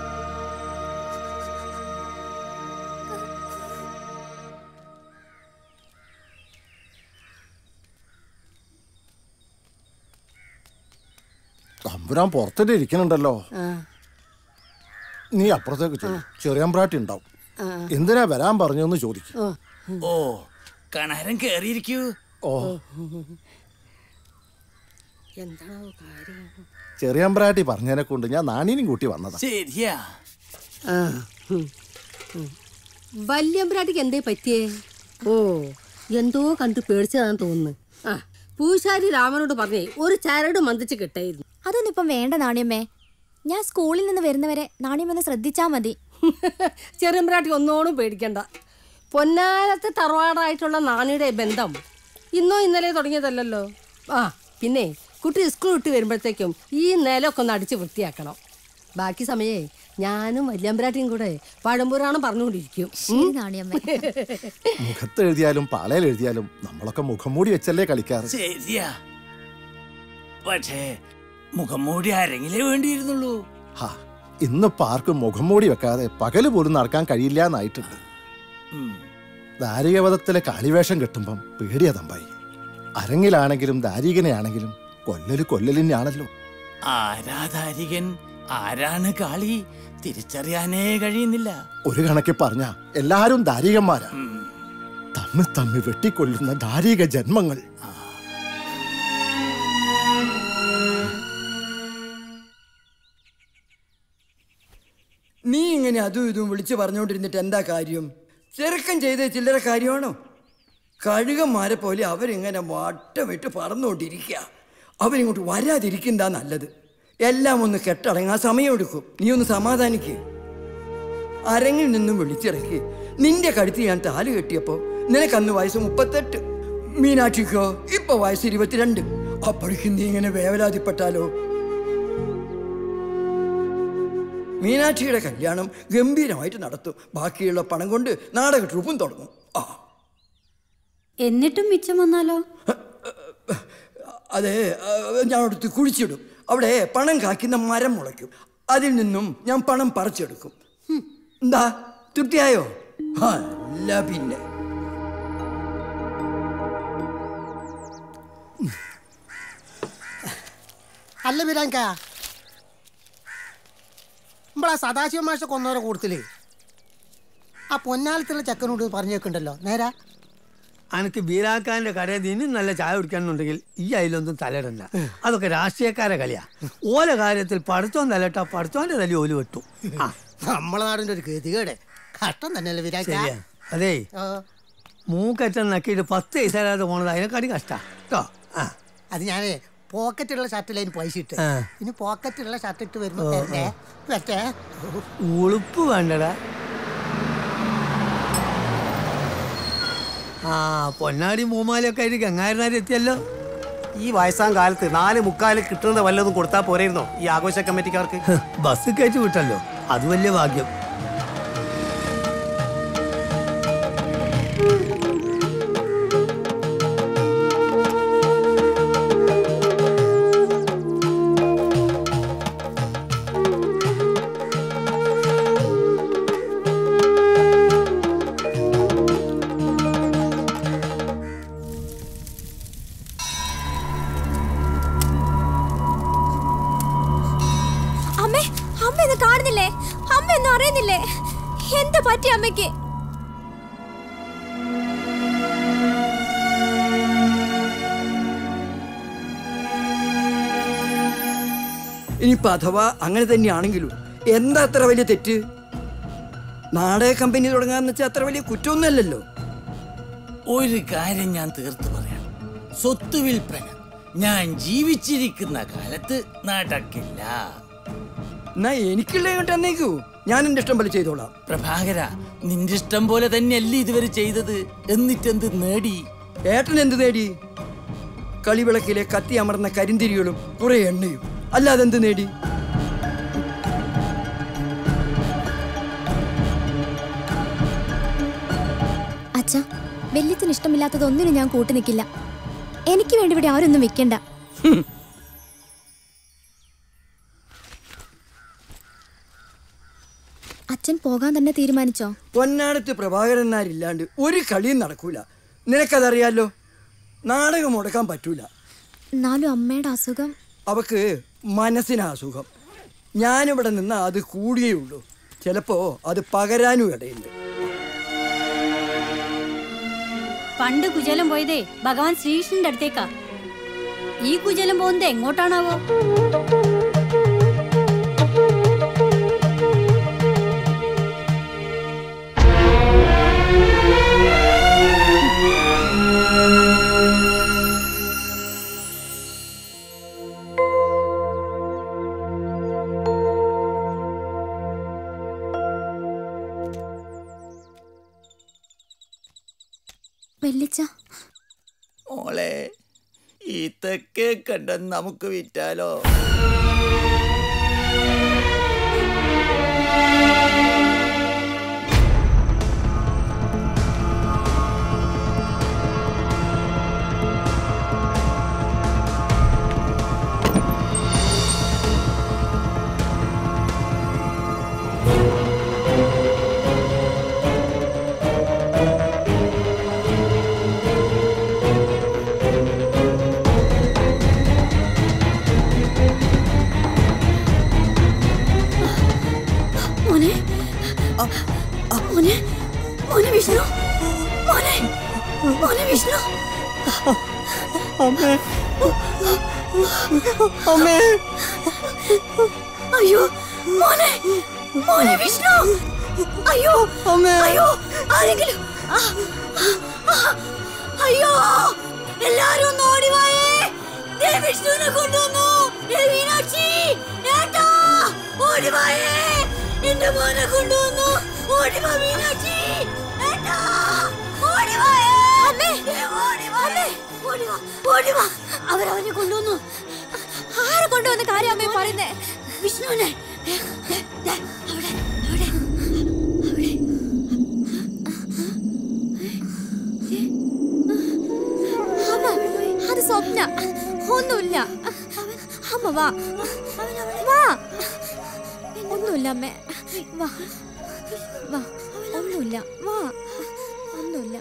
തമ്പുരാൻ പുറത്തിട്ട് ഇരിക്കണുണ്ടല്ലോ നീ അപ്പുറത്തേക്ക് ചെല്ലു ചെറിയമ്പ്രാട്ടി ഉണ്ടാവും എന്തിനാ വരാൻ പറഞ്ഞു എന്ന് ചോദിക്കും ഓ കണാരം കേറിയിരിക്കൂ ഓ എന്താണോ കാര്യം ചെറിയമ്പ്രാട്ടി പറഞ്ഞതിനെ കൊണ്ട് ഞാൻ നാണീനും കൂട്ടി വന്നതാ ശരിയാ വല്യമ്പ്രാട്ടിക്ക് എന്തേ പറ്റിയേ ഓ എന്തോ കണ്ട് പേടിച്ചതാന്ന് തോന്നുന്നു ആ പൂശാരി രാമനോട് പറഞ്ഞേ ഒരു ചരട് മന്ദിച്ച് കിട്ടായിരുന്നു അതൊന്നും ഇപ്പം വേണ്ട നാണിയമ്മേ ഞാൻ സ്കൂളിൽ നിന്ന് വരുന്നവരെ നാണിയമ്മ ശ്രദ്ധിച്ചാ മതി ചെറുമ്പ്രാട്ടി ഒന്നോടും പേടിക്കണ്ട പൊന്നാരത്തെ തറവാടായിട്ടുള്ള നാണിയുടെ ബന്ധം ഇന്നോ ഇന്നലെ തുടങ്ങിയതല്ലല്ലോ ആ പിന്നെ കുട്ടി സ്കൂൾ വിട്ട് വരുമ്പോഴത്തേക്കും ഈ നിലമൊക്കെ ഒന്ന് അടിച്ച് വൃത്തിയാക്കണം ബാക്കി സമയേ ഞാനും വല്യമ്പ്രാട്ടിയും കൂടെ പഴംപുരാണം പറഞ്ഞുകൊണ്ടിരിക്കും ശരി നാണിയമ്മ മുഖത്ത് എഴുതിയാലും പാളയിൽ എഴുതിയാലും നമ്മളൊക്കെ മുഖം മൂടി വെച്ചല്ലേ കളിക്കാറ് ശരിയാ പക്ഷേ മുഖം മൂടി ആരെങ്കിലേ വേണ്ടിയിരുന്നുള്ളൂ ഹാ ഇന്ന് പാർക്ക് മുഖം മൂടി വെക്കാതെ പകല് പോലും നടക്കാൻ കഴിയില്ല എന്നായിട്ടുണ്ട് ദാരികവധത്തിലെ കാളിവേഷം കെട്ടുമ്പം പേടിയാ തമ്പായി അരങ്ങിലാണെങ്കിലും ദാരികനെയാണെങ്കിലും കൊല്ലല് കൊല്ലലിനാണല്ലോ ആരാധാരികൻ ആരാണ് കാളി തിരിച്ചറിയാനേ കഴിയുന്നില്ല ഒരു കണക്ക് പറഞ്ഞ എല്ലാരും ദാരികന്മാരാ തമ്മിൽ തമ്മിൽ വെട്ടിക്കൊല്ലുന്ന ദാരിക ജന്മങ്ങൾ നീ ഇങ്ങനെ അതും ഇതും വിളിച്ചു പറഞ്ഞുകൊണ്ടിരുന്നിട്ട് എന്താ കാര്യം ചെറുക്കൻ ചെയ്ത ചില്ലറ കാര്യമാണോ കഴുകന്മാരെ പോലെ അവരിങ്ങനെ വട്ടമിട്ട് പറന്നുകൊണ്ടിരിക്കുക അവരിങ്ങോട്ട് വരാതിരിക്കുന്നതാ നല്ലത് എല്ലാം ഒന്ന് കെട്ടടങ്ങാൻ സമയമെടുക്കും നീ ഒന്ന് സമാധാനിക്ക് അരങ്ങിൽ നിന്നും വിളിച്ചിറക്കി നിന്റെ കഴുത്ത് ഞാൻ താല് കെട്ടിയപ്പോ നിനക്കന്ന് വയസ്സ് മുപ്പത്തെട്ട് മീനാക്ഷിക്കോ ഇപ്പൊ വയസ്സ് ഇരുപത്തിരണ്ട് അപ്പോഴേക്കും നീ ഇങ്ങനെ വേവലാതിപ്പെട്ടാലോ മീനാക്ഷിയുടെ കല്യാണം ഗംഭീരമായിട്ട് നടത്തും ബാക്കിയുള്ള പണം കൊണ്ട് നാടക ട്രൂപ്പും തുടങ്ങും ആ എന്നിട്ടും മിച്ചം വന്നാലോ അതെ ഞാൻ അടുത്ത് കുഴിച്ചിടും അവിടെ പണം കാക്കുന്ന മരം മുളയ്ക്കും അതിൽ നിന്നും ഞാൻ പണം പറിച്ചെടുക്കും എന്താ തൃപ്തിയായോ അല്ല പിന്നെ അല്ല ബിരാങ്ക നമ്മളാ സദാശിവ മാഷ കൊന്നവരെ കൂട്ടത്തില് ആ പൊന്നാലത്തുള്ള ചെക്കനോട് പറഞ്ഞേക്കുണ്ടല്ലോ നേരാ അനക്ക് ബീരാക്കാന്റെ കടയിൽ നിന്ന് നല്ല ചായ കുടിക്കാനുണ്ടെങ്കിൽ ഈ അതിലൊന്നും തലയിടണ്ട അതൊക്കെ രാഷ്ട്രീയക്കാരെ കളിയാ ഓല കാര്യത്തിൽ പഠിത്തോൻ തലട്ട പഠിത്തോന്റെ തലി ഓല് വെട്ടു ആ, നമ്മളെ നാടിന്റെ ഒരു ഗതികേട് കഷ്ടം തന്നെയല്ലേ ബിരാങ്ക ശരിയാ അതേ ആ, മൂക്കറ്റം നക്കിയിട്ട് പത്ത് പൈസ പോണത് അതിനെക്കാട്ടി കഷ്ടാ കേട്ടോ ആ അത് ഞാനേ പോക്കറ്റുള്ള ഷർട്ടിൽ അതിന് പൈസ ഇട്ട് ആ. ഇനി പോക്കറ്റുള്ള ഷർട്ട് ഇട്ട് വരുമ്പോ ഓ, തരണ്ടേ പറ്റേ ഉളുപ്പ് വേണ്ടടാ ആ പൊന്നാടി മൂമാലൊക്കെ ആയിട്ട് ഗംഗാരനാർ എത്തിയല്ലോ ഈ വയസ്സാം കാലത്ത് നാല് മുക്കാല് കിട്ടുന്നത് വല്ലതും കൊടുത്താൽ പോരായിരുന്നോ ഈ ആഘോഷ കമ്മിറ്റിക്കാർക്ക് ബസ് കയറ്റി വിട്ടല്ലോ അത് വലിയ ഭാഗ്യം അമ്മേ അമ്മ ഇത് കാണുന്നില്ലേ അമ്മ ഒന്നും അറിയുന്നില്ലേ എന്താ പറ്റി അമ്മയ്ക്ക് ഇനിയിപ്പോ അഥവാ അങ്ങനെ തന്നെയാണെങ്കിലും എന്താ അത്ര വലിയ തെറ്റ് നാടക കമ്പനി തുടങ്ങാന്ന് വെച്ചാൽ അത്ര വലിയ കുറ്റമൊന്നുമല്ലല്ലോ ഒരു കാര്യം ഞാൻ തീർത്തു പറയാം സ്വത്ത് വിൽപ്പന ഞാൻ ജീവിച്ചിരിക്കുന്ന കാലത്ത് നടക്കില്ല എന്നാ എനിക്കുള്ള ഇങ്ങോട്ട് എന്നേക്കൂ ഞാൻ എന്റെ ഇഷ്ടം പോലെ ചെയ്തോളാം പ്രഭാകര നിന്റെ ഇഷ്ടം പോലെ തന്നെയല്ലേ ഇതുവരെ ചെയ്തത് എന്നിട്ടെന്ത് നേടി ഏട്ടൻ എന്ത് നേടി കളിവിളക്കിലെ കത്തി അമർന്ന കരിന്തിരികളും കുറെ എണ്ണയും അല്ലാതെ എന്ത് നേടി അച്ഛ വെല്ലിച്ചന് ഇഷ്ടമില്ലാത്തതൊന്നിനും ഞാൻ കൂട്ടു നിൽക്കില്ല എനിക്ക് വേണ്ടി ഇവിടെ ആരൊന്നും വെക്കണ്ട അച്ഛൻ പോകാൻ തന്നെ തീരുമാനിച്ചോ പൊന്നാടത്ത് പ്രഭാകരന്മാരില്ലാണ്ട് ഒരു കളിയും നടക്കൂല നിനക്കതറിയാലോ നാടകം മുടക്കാൻ പറ്റൂല എന്നാലും അമ്മയുടെ അസുഖം അവക്ക് മനസ്സിന് അസുഖം ഞാനിവിടെ നിന്ന് അത് കൂടിയേ ഉള്ളൂ ചിലപ്പോ അത് പകരാനും ഇടയുണ്ട് പണ്ട് കുചേലം പോയതേ ഭഗവാൻ ശ്രീകൃഷ്ണന്റെ അടുത്തേക്കാ ഈ കുചേലം പോകുന്നത് എങ്ങോട്ടാണാവോ വല്യച്ഛ മോളെ ഈ തെക്കേ കണ്ടം നമുക്ക് വിറ്റാലോ മോനെ മോനെ മോനെ വിഷ്ണു മോനെ മോനെ വിഷ്ണു അമ്മേ അമ്മേ അയ്യോ മോനെ മോനെ വിഷ്ണു അയ്യോ അമ്മേ അയ്യോ ആരെങ്കിലും ആ, ആ, അയ്യോ എല്ലാരും ഒന്ന് ഓടിവായേ ദേ വിഷ്ണുവിനെ കൊണ്ടുവന്നു ദേ മീനാക്ഷി ഏട്ടാ ഓടിവായേ എന്റെ മോനെ കൊണ്ടുവന്നു ഓടിവാ മീനാക്ഷി ഏട്ടാ ഓടിവായേ ദേ ഓടിവാ ഓടിവാ ഓടിവാ അവരവനെ കൊണ്ടുവന്നു ആരെ കൊണ്ടുവന്ന കാര്യം അമ്മേ പറയുന്നേ വിഷ്ണുവിനെ ദേ, ദേ, ദേ, അവിടെ അവിടെ അവിടെ അമ്മ അത് സ്വപ്ന ഒന്നുമില്ല അമ്മ വാ വാ ഒന്നുമില്ല അമ്മേ വാ വാ ഒന്നുമില്ല വാ ഒന്നുമില്ല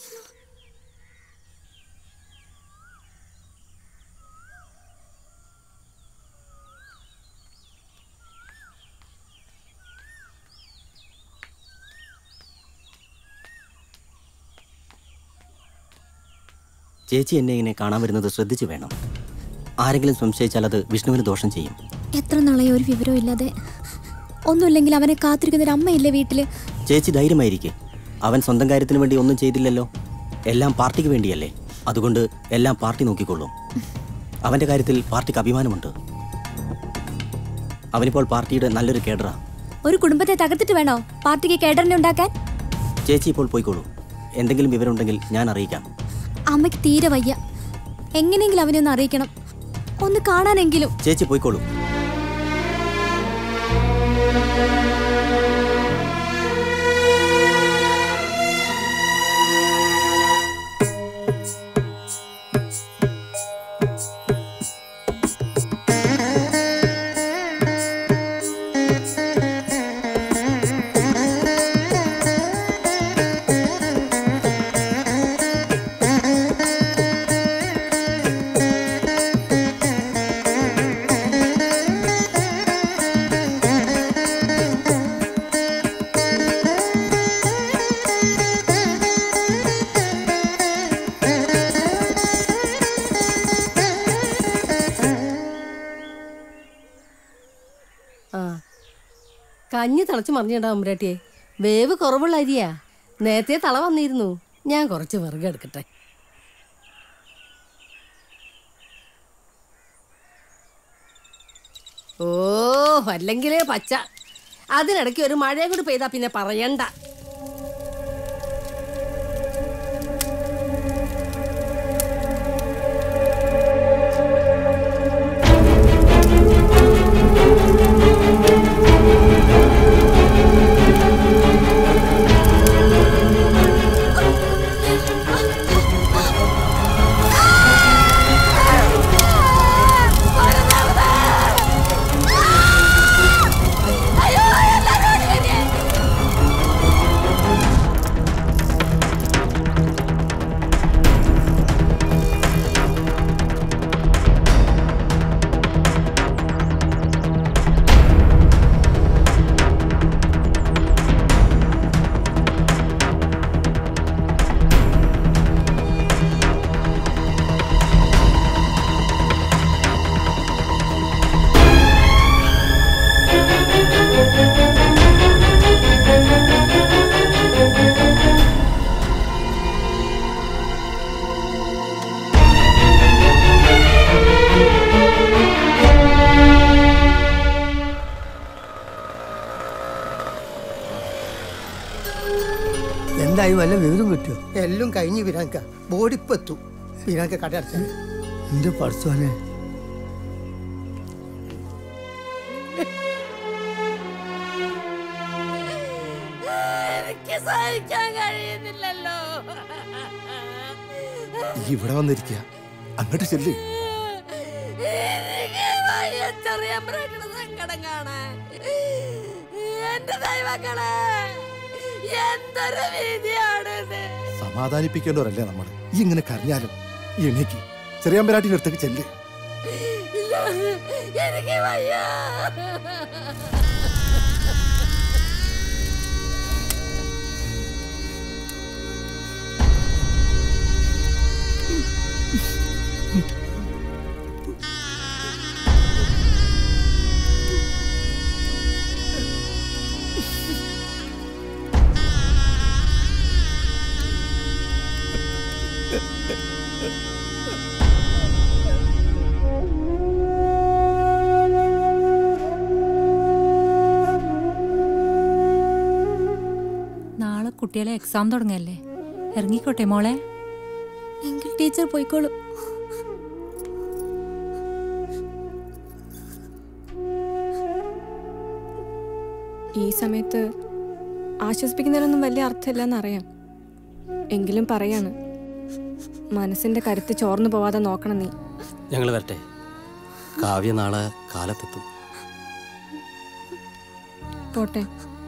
ചേച്ചി എന്നെ ഇങ്ങനെ കാണാൻ വരുന്നത് ശ്രദ്ധിച്ചു വേണം ആരെങ്കിലും സംശയിച്ചാൽ അത് വിഷ്ണുവിന് ദോഷം ചെയ്യും എത്ര നാളായി ഒരു വിവരവും ഇല്ലാതെ ഒന്നുമില്ലെങ്കിൽ അവനെ കാത്തിരിക്കുന്ന ഒരു അമ്മയില്ലേ വീട്ടില് ചേച്ചി ധൈര്യമായിരിക്കെ അവൻ സ്വന്തം കാര്യത്തിന് വേണ്ടി ഒന്നും ചെയ്തില്ലല്ലോ എല്ലാം പാർട്ടിക്ക് വേണ്ടിയല്ലേ അതുകൊണ്ട് എല്ലാം പാർട്ടി നോക്കിക്കൊള്ളും അവൻ്റെ കാര്യത്തിൽ പാർട്ടിക്ക് അഭിമാനമുണ്ട് അവനിപ്പോൾ പാർട്ടിയുടെ നല്ലൊരു കേഡറാ ഒരു കുടുംബത്തെ തകർത്തിട്ട് വേണോ പാർട്ടിക്ക് കേഡറിനെ ഉണ്ടാക്കാൻ ചേച്ചി ഇപ്പോൾ പോയിക്കോളൂ എന്തെങ്കിലും വിവരമുണ്ടെങ്കിൽ ഞാൻ അറിയിക്കാം അമ്മയ്ക്ക് തീരെ വയ്യ എങ്ങനെയെങ്കിലും അവനെ ഒന്ന് അറിയിക്കണം ഒന്ന് കാണാനെങ്കിലും ചേച്ചി പോയിക്കോളൂ ആ കഞ്ഞി തിളച്ച് മറിഞ്ഞിടാ അമ്പരാട്ടിയെ വേവ് കുറവുള്ള അരിയാ നേരത്തെ തള വന്നിരുന്നു ഞാൻ കുറച്ച് വിറക് എടുക്കട്ടെ ഓ അല്ലെങ്കിലേ പച്ച അതിനിടയ്ക്ക് ഒരു മഴയും കൂടി പെയ്താ പിന്നെ പറയണ്ട അയ്യോ എല്ലാരും ഓടി വന്നേ. വല്ല വിവരം കിട്ടിയോ എല്ലാം കഴിഞ്ഞ് വിരാങ്ക ബോഡിപ്പെത്തു വിരാങ്ക കട അടച്ചാൽ എന്റെ പഠിച്ചോനെ എനിക്ക് സഹിക്കാൻ കഴിയുന്നില്ലല്ലോ ഈ ഇവിടെ വന്നിരിക്കുക അങ്ങോട്ട് ചെല്ല് എനിക്ക് വയ്യ ചെറിയ ബ്രേക്കിന് സങ്കടം കാണാൻ എന്റെ ദൈവങ്ങളെ എന്തൊരു വിധിയാണിത് സമാധാനിപ്പിക്കേണ്ടവരല്ലേ നമ്മൾ ഈ ഇങ്ങനെ കരഞ്ഞാലും എണീക്ക് ചെറിയാമ്പരാട്ടിന്റെ അടുത്തേക്ക് ചെല്ല് എനിക്ക് വയ്യ നാളെ കുട്ടികളെ എക്സാം തുടങ്ങല്ലേ ഇറങ്ങിക്കോട്ടെ മോളെ എങ്കിൽ ടീച്ചർ പോയിക്കോളൂ ഈ സമയത്ത് ആശ്വസിപ്പിക്കുന്നതിനൊന്നും വലിയ അർത്ഥമില്ലെന്നറിയാം എങ്കിലും പറയാണ് മനസ്സിന്റെ കരുത്ത് ചോർന്നു പോവാതെ നോക്കണം നീ ഞങ്ങൾ വരട്ടെ കാവ്യ നാളെ കാലത്തെത്തും പോട്ടെ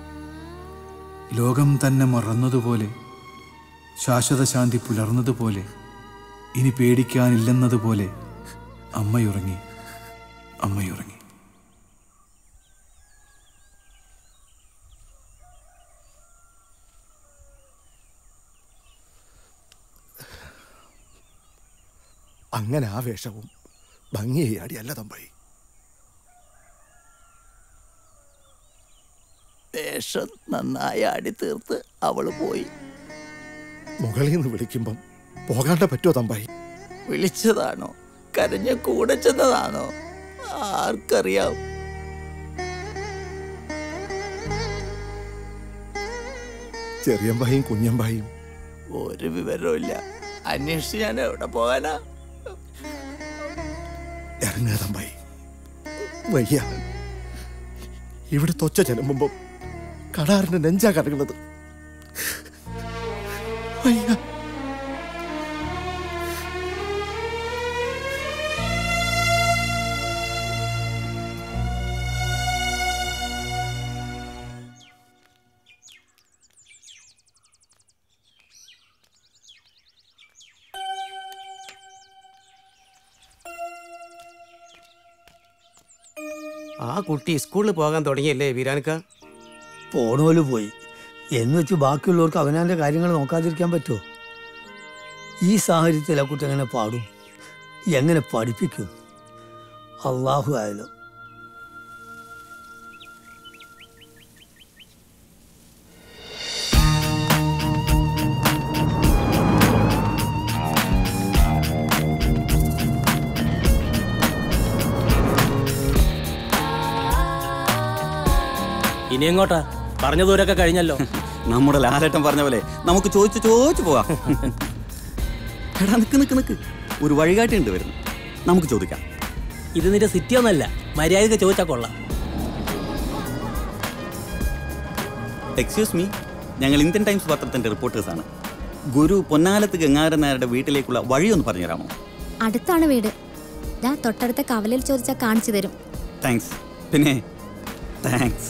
ലോകം തന്നെ മറന്നതുപോലെ ശാശ്വത ശാന്തി പുലർന്നതുപോലെ ഇനി പേടിക്കാനില്ലെന്നതുപോലെ അമ്മയുറങ്ങി അമ്മയുറങ്ങി അങ്ങനെ ആ വേഷവും ഭംഗിയാടി അല്ല തമ്പായി വേഷം നന്നായി ആടി തീർത്ത് അവള് പോയി മുകളിൽ നിന്ന് വിളിക്കുമ്പം പോകാണ്ട പറ്റുമോ തമ്പായി വിളിച്ചതാണോ കരഞ്ഞ കൂടെ ചെന്നതാണോ ആർക്കറിയാം ചെറിയമ്പായും കുഞ്ഞമ്പായും ഒരു വിവരവും ഇല്ല അന്വേഷിച്ച് ഞാൻ എവിടെ പോകാനാ ഇറങ്ങുക തമ്പായി വയ്യ ഇവിടെ തൊച്ച ചെലുമ്പുമ്പം കടാറിന്റെ നെഞ്ചാ കടങ്ങുന്നത് വയ്യ ആ കുട്ടി സ്കൂളിൽ പോകാൻ തുടങ്ങിയല്ലേ വീരാനക്ക പോണോല് പോയി എന്ന് വെച്ച് ബാക്കിയുള്ളവർക്ക് അവനാൻ്റെ കാര്യങ്ങൾ നോക്കാതിരിക്കാൻ പറ്റുമോ ഈ സാഹചര്യത്തിൽ ആ കുട്ടി എങ്ങനെ പാടും എങ്ങനെ പഠിപ്പിക്കും അള്ളാഹു ആയാലും ഇനി എങ്ങോട്ടാ പറഞ്ഞ ദൂരമൊക്കെ കഴിഞ്ഞല്ലോ നമ്മുടെ ലാലേട്ടൻ പറഞ്ഞ പോലെ നമുക്ക് ചോദിച്ചു ചോദിച്ചു പോവാം എടാ നിക്ക് നിക്ക് നിക്ക് ഒരു വഴികാട്ടി ഉണ്ട് വരുന്നു നമുക്ക് ചോദിക്കാം ഇത് നിന്റെ സിറ്റി ഒന്നല്ല മര്യാദക്ക് ചോദിച്ചാൽ കൊള്ളാം എക്സ്ക്യൂസ് മീ ഞങ്ങൾ ഇന്ത്യൻ ടൈംസ് പത്രത്തിന്റെ റിപ്പോർട്ടേഴ്സ് ആണ് ഗുരു പൊന്നാലത്ത് ഗംഗാധരൻ നായരുടെ വീട്ടിലേക്കുള്ള വഴിയൊന്ന് പറഞ്ഞുതരാമോ അടുത്താണ് വീട് ദാ തൊട്ടടുത്ത കവലയിൽ ചോദിച്ചാൽ കാണിച്ചു തരും താങ്ക്സ് പിന്നെ താങ്ക്സ്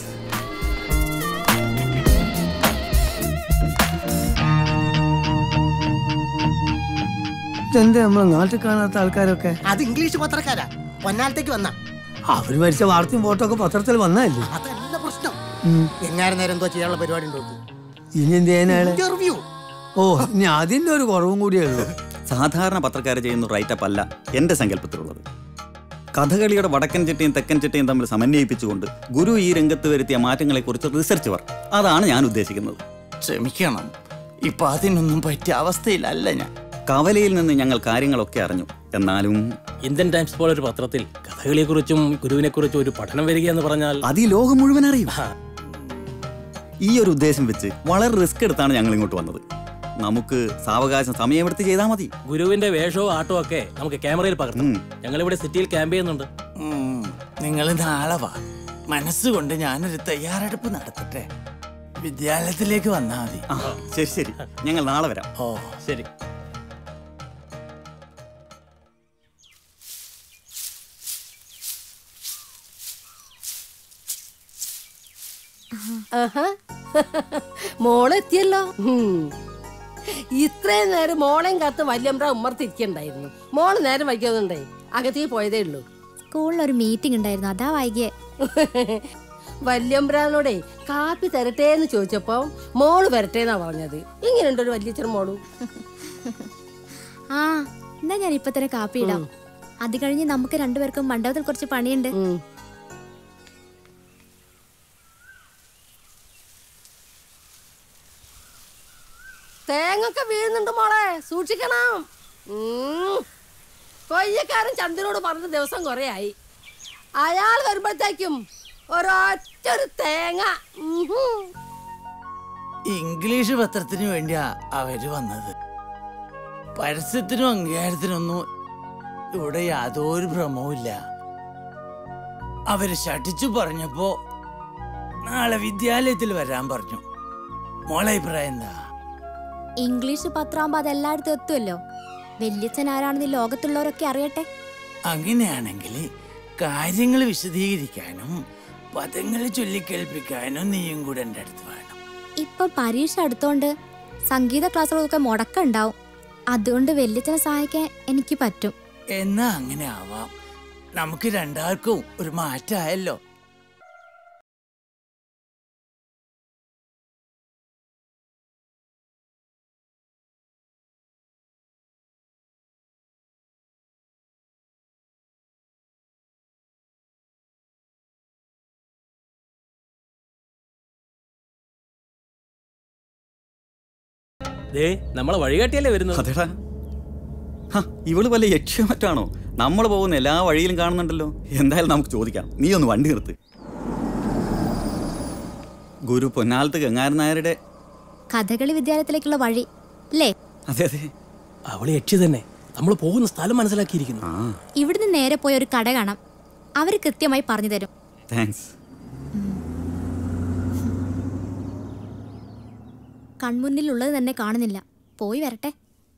ഇതെന്താ നമ്മളെ നാട്ടിൽ കാണാത്ത ആൾക്കാരൊക്കെ അത് ഇംഗ്ലീഷ് പത്രക്കാരാ പൊന്നാലത്തേക്ക് വന്ന അവര് മരിച്ച വാർത്തയും ഫോട്ടോ ഒക്കെ പത്രത്തിൽ വന്നതല്ലേ അതല്ല പ്രശ്നം ഉം. എങ്ങാരം നേരം എന്തോ ചെയ്യാനുള്ള പരിപാടി ഉണ്ടോ ഇനി എന്ത് ചെയ്യാനാണ് ഇന്റർവ്യൂ ഓ ഇനി അതിന്റെ ഒരു കുറവും കൂടിയേ ഉള്ളൂ സാധാരണ പത്രക്കാർ ചെയ്യുന്ന റൈറ്റപ്പ് അല്ല എൻ്റെ സങ്കല്പത്തിലുള്ളത് കഥകളിയുടെ വടക്കൻ ചിട്ടയും തെക്കൻ ചിട്ടയും തമ്മിൽ സമന്വയിപ്പിച്ചുകൊണ്ട് ഗുരു ഈ രംഗത്ത് വരുത്തിയ മാറ്റങ്ങളെക്കുറിച്ച് റിസർച്ച് വർക്ക് അതാണ് ഞാൻ ഉദ്ദേശിക്കുന്നത് ക്ഷമിക്കണം ഇപ്പൊ അതിനൊന്നും പറ്റിയ അവസ്ഥയിലല്ല ഞാൻ കവലയിൽ നിന്ന് ഞങ്ങൾ കാര്യങ്ങളൊക്കെ അറിഞ്ഞു എന്നാലും ഇന്ത്യൻ ടൈംസ് പോലൊരു പത്രത്തിൽ കഥകളിയെക്കുറിച്ചും ഗുരുവിനെക്കുറിച്ചും ഒരു പഠനം വരിക എന്ന് പറഞ്ഞാൽ അത് ഈ ലോകം മുഴുവൻ അറിയും ഈ ഒരു ഉദ്ദേശം വെച്ച് വളരെ റിസ്ക് എടുത്താണ് ഞങ്ങൾ ഇങ്ങോട്ട് വന്നത് നമുക്ക് സാവകാശം സമയമെടുത്ത് ചെയ്താൽ മതി ഗുരുവിന്റെ വേഷവും ആട്ടവും ഒക്കെ നമുക്ക് ക്യാമറയിൽ പകർത്താം ഞങ്ങളിവിടെ സിറ്റിയിൽ ക്യാമ്പ് ചെയ്യുന്നുണ്ട് നിങ്ങൾ നാളെ വാ മനസ്സുകൊണ്ട് ഞാനൊരു തയ്യാറെടുപ്പ് നടത്തട്ടെ വിദ്യാലയത്തിലേക്ക് വന്നാൽ മതി ശരി ശരി ഞങ്ങൾ നാളെ വരാം ഓ ശരി ആഹാ. മോളെത്തിയല്ലോ ഉം. ഇത്രയും നേരം മോളെയും കാത്ത് വല്യമ്പ്ര ഉമ്മർത്തിരിക്കണ്ടായിരുന്നു മോള് നേരം വൈകിയതുണ്ടേ അകത്തേക്ക് പോയതേ ഉള്ളൂ സ്കൂളിൽ ഒരു മീറ്റിംഗ് ഉണ്ടായിരുന്നു അതാ വൈകിയേ വല്യമ്പ്രാനോടെ കാപ്പി തരട്ടെ എന്ന് ചോദിച്ചപ്പോ മോള് വരട്ടെ എന്നാ പറഞ്ഞത് ഇങ്ങനെയുണ്ട് ഒരു വല്യച്ഛൻ മോളും ആ എന്നാ ഞാൻ ഇപ്പൊ തന്നെ കാപ്പി ഇടാം അത് കഴിഞ്ഞ് നമുക്ക് രണ്ടുപേർക്കും മണ്ഡപത്തിൽ കുറച്ച് പണിയുണ്ട് തേങ്ങൊക്കെ വീഴുന്നുണ്ട് മോളെ സൂക്ഷിക്കണം ഉം. കൊയ്യക്കാരൻ ചന്ദ്രനോട് പറഞ്ഞ ദിവസം കുറെ ആയി അയാൾ വരുമ്പോഴത്തേക്കും ഒരൊറ്റ ഒരു തേങ്ങ ഉഹും. ഇംഗ്ലീഷ് പത്രത്തിന് വേണ്ടിയാ അവര് വന്നത് പരസ്യത്തിനും അംഗീകാരത്തിനൊന്നും ഇവിടെ യാതൊരു ഭ്രമവുമില്ല അവര് ശഠിച്ചു പറഞ്ഞപ്പോ നാളെ വിദ്യാലയത്തിൽ വരാൻ പറഞ്ഞു മോളെ അഭിപ്രായം എന്താ ഇംഗ്ലീഷ് പത്രാകുമ്പോ അത് എല്ലായിടത്തും എത്തുമല്ലോ വല്യച്ഛൻ ആരാണെന്ന് ഈ ലോകത്തുള്ളവരൊക്കെ അറിയട്ടെ അങ്ങനെയാണെങ്കിൽ കാര്യങ്ങൾ വിശദീകരിക്കാനും പദങ്ങൾ ചൊല്ലിക്കേൾപ്പിക്കാനും നീയും കൂടെ എൻ്റെ അടുത്ത് വേണം ഇപ്പൊ പരീക്ഷ അടുത്തോണ്ട് സംഗീത ക്ലാസ്സുകളൊക്കെ മുടക്കുണ്ടാവും അതുകൊണ്ട് വല്യച്ഛനെ സഹായിക്കാൻ എനിക്ക് പറ്റും എന്നാ അങ്ങനെ ആവാം നമുക്ക് രണ്ടാൾക്കും ഒരു മാറ്റമായല്ലോ ദേ നമ്മളെ വഴികാട്ടിയല്ലേ വരുന്നത് അതെടാ ഹ, ഇവള് വല്ല യക്ഷ്യോ മറ്റാണോ നമ്മൾ പോകുന്ന എല്ലാ വഴിയിലും കാണുന്നുണ്ടല്ലോ എന്തായാലും നമുക്ക് ചോദിക്കാം നീ ഒന്ന് വണ്ടി നിർത്ത് ഗുരു പൊന്നാലത്ത് ഗംഗാരൻ നായരുടെ കഥകളി വിദ്യാലയത്തിലേക്കുള്ള വഴി അല്ലേ അതെ അതെ അവള് യക്ഷി തന്നെ നമ്മൾ പോകുന്ന സ്ഥലം മനസ്സിലാക്കിയിരിക്കുന്നു ഇവിടുന്ന് നേരെ പോയ ഒരു കട കാണാം അവര് കൃത്യമായി പറഞ്ഞു തരും താങ്ക്സ് കൺമുന്നിലുള്ളത് തന്നെ കാണുന്നില്ല പോയി വരട്ടെ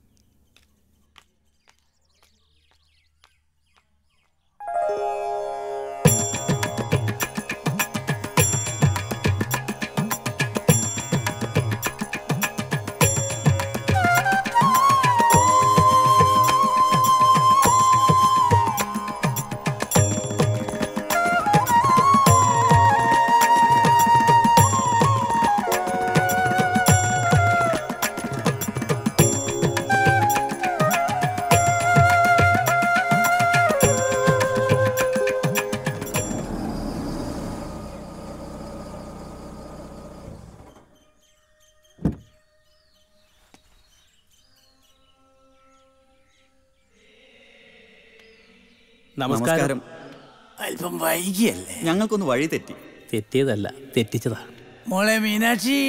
നമസ്കാരം അല്പം വൈകിയല്ലേ ഞങ്ങൾക്കൊന്ന് വഴി തെറ്റി തെറ്റിയതല്ല തെറ്റിച്ചതാ മോളെ മീനാക്ഷി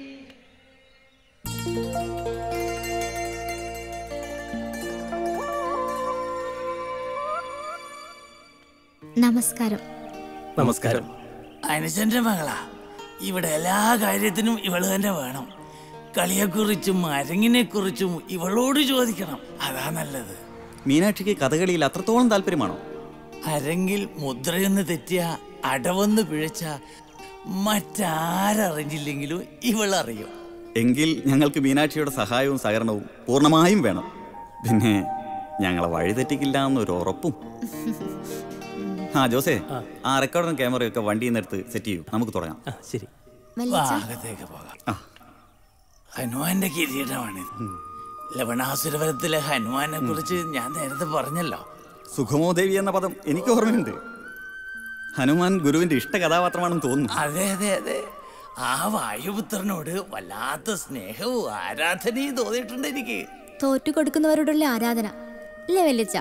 നമസ്കാരം നമസ്കാരം അനുജന്റെ മകളാ ഇവിടെ എല്ലാ കാര്യത്തിനും ഇവള് തന്നെ വേണം കളിയെക്കുറിച്ചും അരങ്ങിനെ കുറിച്ചും ഇവളോട് ചോദിക്കണം അതാ നല്ലത് മീനാക്ഷിക്ക് കഥകളിയിൽ അത്രത്തോളം താല്പര്യമാണോ അരങ്ങിൽ മുദ്രയൊന്ന് തെറ്റിയ അടവൊന്ന് പിഴച്ച മറ്റാരറിഞ്ഞില്ലെങ്കിലും ഇവളറിയും എങ്കിൽ ഞങ്ങൾക്ക് മീനാക്ഷിയുടെ സഹായവും സഹകരണവും പൂർണ്ണമായും വേണം പിന്നെ ഞങ്ങളെ വഴി തെറ്റിക്കില്ല എന്നൊരു ഉറപ്പും ആ ജോസേ ആ റെക്കോർഡറും ക്യാമറയും ഒക്കെ വണ്ടിയിൽ നിന്ന് എടുത്ത് സെറ്റ് ചെയ്യൂ നമുക്ക് തുടങ്ങാം ശരി ഭാഗത്തേക്ക് പോകാം ഹനുമാന്റെ കിരീടമാണിത് ലവണാസുരവരത്തിലെ ഹനുമാനെ കുറിച്ച് ഞാൻ നേരത്തെ പറഞ്ഞല്ലോ സുഖമോ ദേവി എന്ന പദം എനിക്ക് ഓർമ്മയുണ്ട് ഹനുമാൻ ഗുരുവിന്റെ ഇഷ്ട കഥാപാത്രമാണെന്ന് തോന്നുന്നു അതെ അതെ അതെ ആ വായുപുത്രനോട് വല്ലാത്ത സ്നേഹവും ആരാധനയും തോന്നിയിട്ടുണ്ട് എനിക്ക് തോറ്റു കൊടുക്കുന്നവരോടുള്ള ആരാധന അല്ലേ വല്യച്ച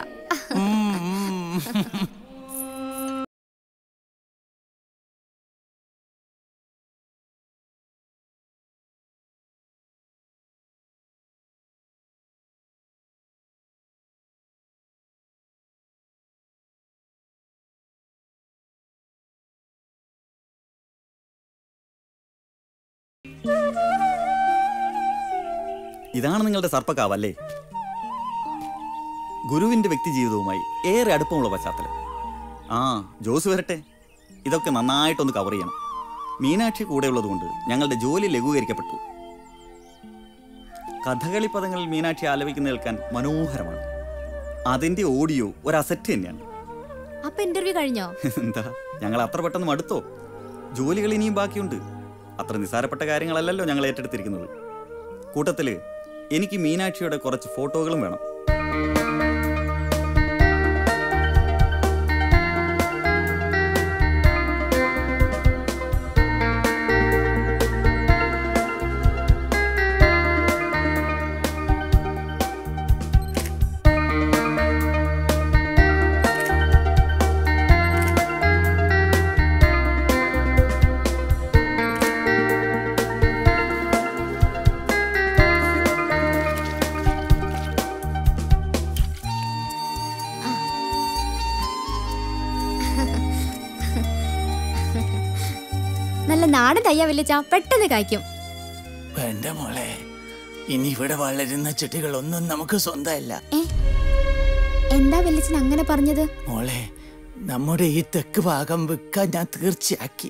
ഇതാണ് നിങ്ങളുടെ സർപ്പക്കാവല്ലേ ഗുരുവിന്റെ വ്യക്തി ജീവിതവുമായി ഏറെ അടുപ്പമുള്ള പശ്ചാത്തലം ആ ജോസ് വരട്ടെ ഇതൊക്കെ നന്നായിട്ടൊന്ന് കവർ ചെയ്യണം മീനാക്ഷി കൂടെ ഉള്ളതുകൊണ്ട് ഞങ്ങളുടെ ജോലി ലഘൂകരിക്കപ്പെട്ടു കഥകളി പദങ്ങളിൽ മീനാക്ഷി ആലപിക്കുന്ന കേൾക്കാൻ മനോഹരമാണ് അതിന്റെ ഓഡിയോ ഒരു അസറ്റ് തന്നെയാണ് അപ്പൊ ഇന്റർവ്യൂ കഴിഞ്ഞോ എന്താ ഞങ്ങൾ അത്ര പെട്ടെന്ന് മടുത്തോ ജോലികൾ ഇനിയും ബാക്കിയുണ്ട് അത്ര നിസ്സാരപ്പെട്ട കാര്യങ്ങളല്ലല്ലോ ഞങ്ങൾ ഏറ്റെടുത്തിരിക്കുന്നത് കൂട്ടത്തില് എനിക്ക് മീനാക്ഷിയുടെ കുറച്ച് ഫോട്ടോകളും വേണം നല്ല നാടൻ തയ്യാ വില്ലിച്ച പെട്ടെന്ന് കായ്ക്കും എന്റെ മോളെ ഇനി ഇവിടെ വളരുന്ന ചെടികളൊന്നും നമുക്ക് സ്വന്തമല്ല എന്താ വെല്ലിച്ചൻ അങ്ങനെ പറഞ്ഞത് മോളെ നമ്മുടെ ഈ തെക്ക് ഭാഗം വിൽക്കാൻ ഞാൻ തീർച്ചയാക്കി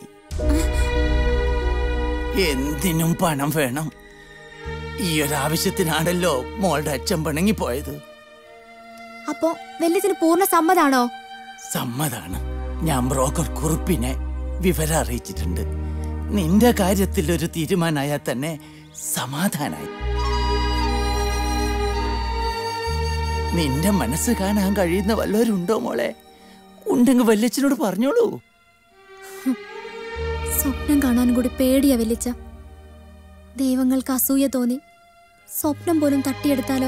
എന്തിനും പണം വേണം ഈ ഒരു ആവശ്യത്തിനാണല്ലോ മോളുടെ അച്ഛൻ പിണങ്ങി പോയത് അപ്പോ വെല്ലിച്ചന് പൂർണ്ണ സമ്മതാണോ സമ്മതാണ് ഞാൻ ബ്രോക്കർ കുറുപ്പിനെ വിവരം അറിയിച്ചിട്ടുണ്ട് നിന്റെ കാര്യത്തിൽ ഒരു തീരുമാനമായാൽ തന്നെ സമാധാനായി നിന്റെ മനസ്സ് കാണാൻ കഴിയുന്ന വല്ലവരുണ്ടോ മോളെ ഉണ്ടെങ്കിൽ വല്യച്ഛനോട് പറഞ്ഞോളൂ സ്വപ്നം കാണാനും കൂടി പേടിയാ വെല്ലിച്ച ദൈവങ്ങൾക്ക് അസൂയ തോന്നി സ്വപ്നം പോലും തട്ടിയെടുത്താലോ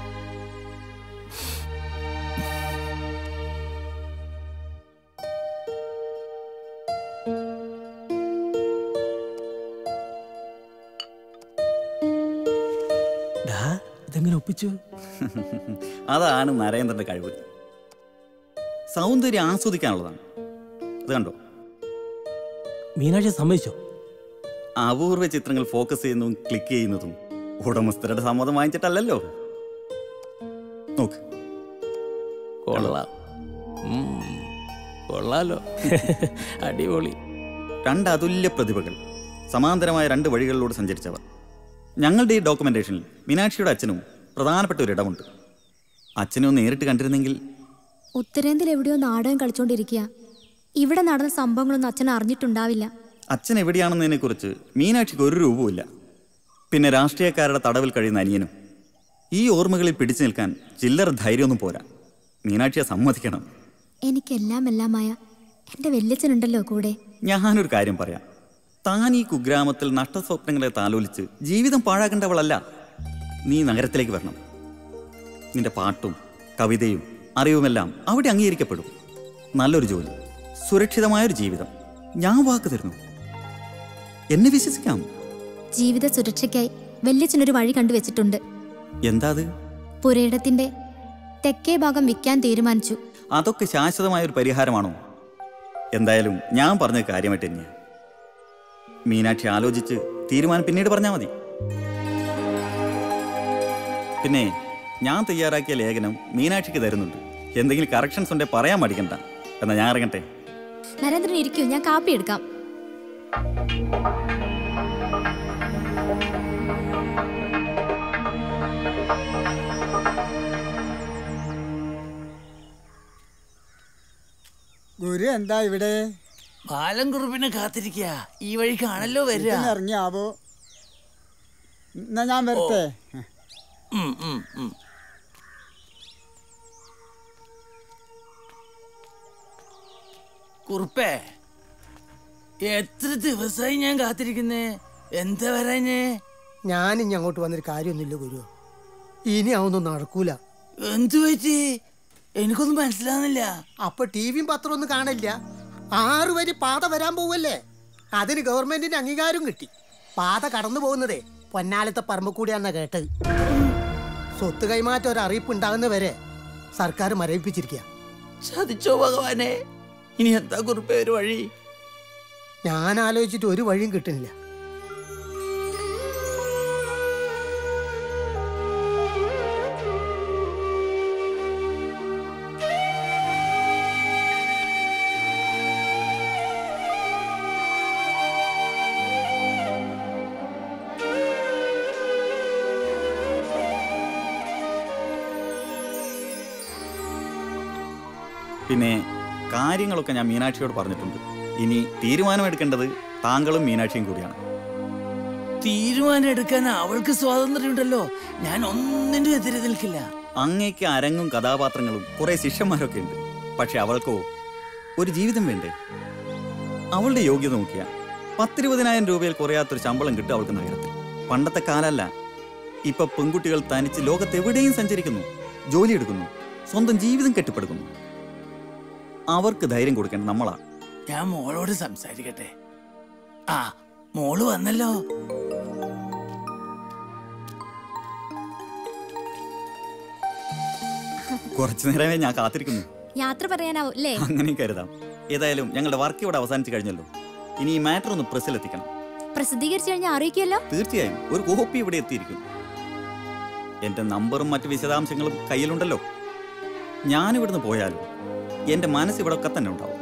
ഡാ ഇതെങ്ങനെ ഒപ്പിച്ചു അതാണ് നരേന്ദ്രന്റെ കഴിവ് സൗന്ദര്യം ആസ്വദിക്കാനുള്ളതാണ് അത് കണ്ടോ മീനാക്ഷി സമ്മതിച്ചോ അപൂർവ ചിത്രങ്ങൾ ഫോക്കസ് ചെയ്യുന്നതും ക്ലിക്ക് ചെയ്യുന്നതും ഉടമസ്ഥരുടെ സമ്മതം വാങ്ങിച്ചിട്ടല്ലല്ലോ നോക്ക് കൊള്ളാം ഉം, കൊള്ളാലോ അടിപൊളി രണ്ട് അതുല്യ പ്രതിഭകൾ സമാന്തരമായ രണ്ട് വഴികളിലൂടെ സഞ്ചരിച്ചവർ ഞങ്ങളുടെ ഈ ഡോക്യുമെന്റേഷനിൽ മീനാക്ഷിയുടെ അച്ഛനും പ്രധാനപ്പെട്ട ഒരു ഇടമുണ്ട് അച്ഛനെ ഒന്ന് നേരിട്ട് കണ്ടിരുന്നെങ്കിൽ ഉത്തരേന്ത്യയിൽ എവിടെയോ നാടകം കളിച്ചോണ്ടിരിക്കുക ഇവിടെ നടന്ന സംഭവങ്ങളൊന്നും അച്ഛൻ അറിഞ്ഞിട്ടുണ്ടാവില്ല അച്ഛൻ എവിടെയാണെന്നതിനെ കുറിച്ച് മീനാക്ഷിക്ക് ഒരു രൂപവുമില്ല പിന്നെ രാഷ്ട്രീയക്കാരുടെ തടവിൽ കഴിയുന്ന അനിയനും ഈ ഓർമ്മകളിൽ പിടിച്ചു നിൽക്കാൻ ചില്ലറ ധൈര്യമൊന്നും പോരാ മീനാക്ഷിയെ സമ്മതിക്കണം എനിക്കെല്ലാം എല്ലാമായ എന്റെ വല്യച്ഛനുണ്ടല്ലോ കൂടെ ഞാനൊരു കാര്യം പറയാം താൻ ഈ കുഗ്രാമത്തിൽ നഷ്ടസ്വപ്നങ്ങളെ താലോലിച്ച് ജീവിതം പാഴാക്കേണ്ടവളല്ല നീ നഗരത്തിലേക്ക് വരണം നിന്റെ പാട്ടും കവിതയും അറിവുമെല്ലാം അവിടെ അംഗീകരിക്കപ്പെടും നല്ലൊരു ജോലി സുരക്ഷിതമായൊരു ജീവിതം ഞാൻ വാക്ക് തരുന്നു എന്നെ വിശ്വസിക്കാം ജീവിത സുരക്ഷയ്ക്കായി വല്യച്ഛനൊരു വഴി കണ്ടുവച്ചിട്ടുണ്ട് എന്താ അത് പുരയിടത്തിന്റെ തെക്കേ ഭാഗം വിൽക്കാൻ തീരുമാനിച്ചു അതൊക്കെ ശാശ്വതമായ ഒരു പരിഹാരമാണോ എന്തായാലും ഞാൻ പറഞ്ഞ കാര്യമായിട്ട് തന്നെയാ മീനാക്ഷി ആലോചിച്ച് തീരുമാനം പിന്നീട് പറഞ്ഞാൽ മതി പിന്നെ ഞാൻ തയ്യാറാക്കിയ ലേഖനം മീനാക്ഷിക്ക് തരുന്നുണ്ട് എന്തെങ്കിലും കറക്ഷൻസ് ഉണ്ടെ പറയാൻ മടിക്കണ്ട എന്നാ ഞാൻ ഇറങ്ങട്ടെ നരേന്ദ്രൻ ഇരിക്കൂ ഞാൻ കാപ്പി എടുക്കാം ഗുരു എന്താ ഇവിടെ ബാലൻ കുറുപ്പിനെ കാത്തിരിക്കുക ഈ വഴിക്കാണല്ലോ വരിക ഇതിന് ഇറങ്ങിയാവോ എന്നാ ഞാൻ വരട്ടെ ഉം, ഉം, ഉം. കുറുപ്പേ എത്ര ദിവസമായി ഞാൻ കാത്തിരിക്കുന്നേ എന്താ വരാഞ്ഞേ ഞാൻ ഇനി അങ്ങോട്ട് വന്നൊരു കാര്യമൊന്നുമില്ല ഗുരു ഇനി അതൊന്നും നടക്കൂല എന്തു പറ്റി എനിക്കൊന്നും മനസ്സിലാവുന്നില്ല അപ്പൊ ടിവിയും പത്രം ഒന്നും കാണില്ല ആറ് വരി പാത വരാൻ പോവല്ലേ അതിന് ഗവൺമെന്റിന്റെ അംഗീകാരം കിട്ടി പാത കടന്നു പോകുന്നതേ പൊന്നാലത്തെ പറമ്പ് കൂടിയാണെന്നാ കേട്ടത് സ്വത്ത് കൈമാറ്റം ഒരു അറിയിപ്പ് ഉണ്ടാകുന്നവരെ സർക്കാർ മരവിപ്പിച്ചിരിക്കുക ചതിച്ചോ ഭഗവാനെ ഇനി എന്താ കുറുപ്പേ ഒരു വഴി ഞാൻ ആലോചിച്ചിട്ട് ഒരു വഴിയും കിട്ടുന്നില്ല പിന്നെ കാര്യങ്ങളൊക്കെ ഞാൻ മീനാക്ഷിയോട് പറഞ്ഞിട്ടുണ്ട് ഇനി തീരുമാനമെടുക്കേണ്ടത് താങ്കളും മീനാക്ഷിയും കൂടിയാണ് തീരുമാനം എടുക്കാൻ അവൾക്ക് സ്വാതന്ത്ര്യമുണ്ടല്ലോ ഞാൻ ഒന്നിനും എതിരെ നിൽക്കില്ല അങ്ങേക്ക് അരങ്ങും കഥാപാത്രങ്ങളും കുറെ ശിഷ്യന്മാരൊക്കെ ഉണ്ട് പക്ഷെ അവൾക്കോ ഒരു ജീവിതം വേണ്ടേ അവളുടെ യോഗ്യത നോക്കിയ പത്തിരുപതിനായിരം രൂപയിൽ കുറയാത്തൊരു ശമ്പളം കിട്ടും അവൾക്ക് നഗരത്തിൽ പണ്ടത്തെ കാലല്ല ഇപ്പൊ പെൺകുട്ടികൾ തനിച്ച് ലോകത്തെവിടെയും സഞ്ചരിക്കുന്നു ജോലിയെടുക്കുന്നു സ്വന്തം ജീവിതം കെട്ടിപ്പടുക്കുന്നു അവർക്ക് ധൈര്യം കൊടുക്കേണ്ടത് നമ്മളാ ഞാൻ മോളോട് സംസാരിക്കട്ടെ ആ മോള് വന്നല്ലോ കുറച്ചു നേരമേ ഞാൻ കാത്തിരിക്കുന്നു യാത്ര പറയാനാവും അല്ലേ അങ്ങനെയും കരുതാം ഏതായാലും ഞങ്ങളുടെ വർക്ക് ഇവിടെ അവസാനിച്ചു കഴിഞ്ഞല്ലോ ഇനി ഈ മാറ്റർ ഒന്ന് പ്രസ്സിലെത്തിക്കണം പ്രസിദ്ധീകരിച്ചു കഴിഞ്ഞാൽ അറിയിക്കുമല്ലോ തീർച്ചയായും ഒരു കോപ്പി ഇവിടെ എത്തിയിരിക്കും എന്റെ നമ്പറും മറ്റു വിശദാംശങ്ങളും കയ്യിലുണ്ടല്ലോ ഞാനിവിടുന്ന് പോയാലും എന്റെ മനസ്സ് ഇവിടെ ഒക്കെ തന്നെ ഉണ്ടാവും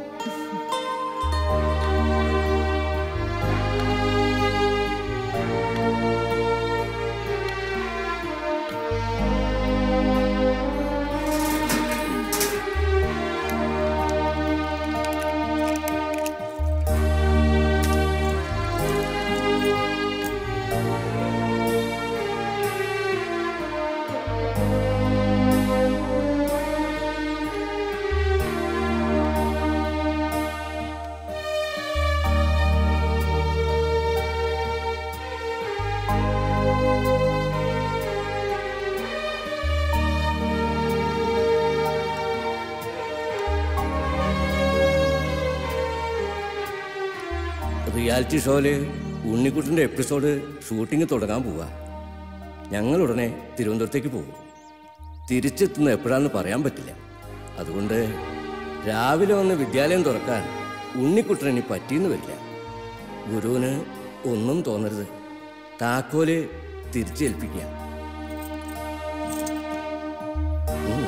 റിയാലിറ്റി ഷോയില് ഉണ്ണിക്കുട്ടിൻ്റെ എപ്പിസോഡ് ഷൂട്ടിംഗ് തുടങ്ങാൻ പോവാ ഞങ്ങൾ ഉടനെ തിരുവനന്തപുരത്തേക്ക് പോകും തിരിച്ചെത്തുന്ന എപ്പോഴാന്ന് പറയാൻ പറ്റില്ല അതുകൊണ്ട് രാവിലെ വന്ന് വിദ്യാലയം തുറക്കാൻ ഉണ്ണിക്കുട്ടന് ഇനി പറ്റിയെന്ന് വരില്ല ഗുരുവിന് ഒന്നും തോന്നരുത് താക്കോല് തിരിച്ചേൽപ്പിക്കുക ഉം.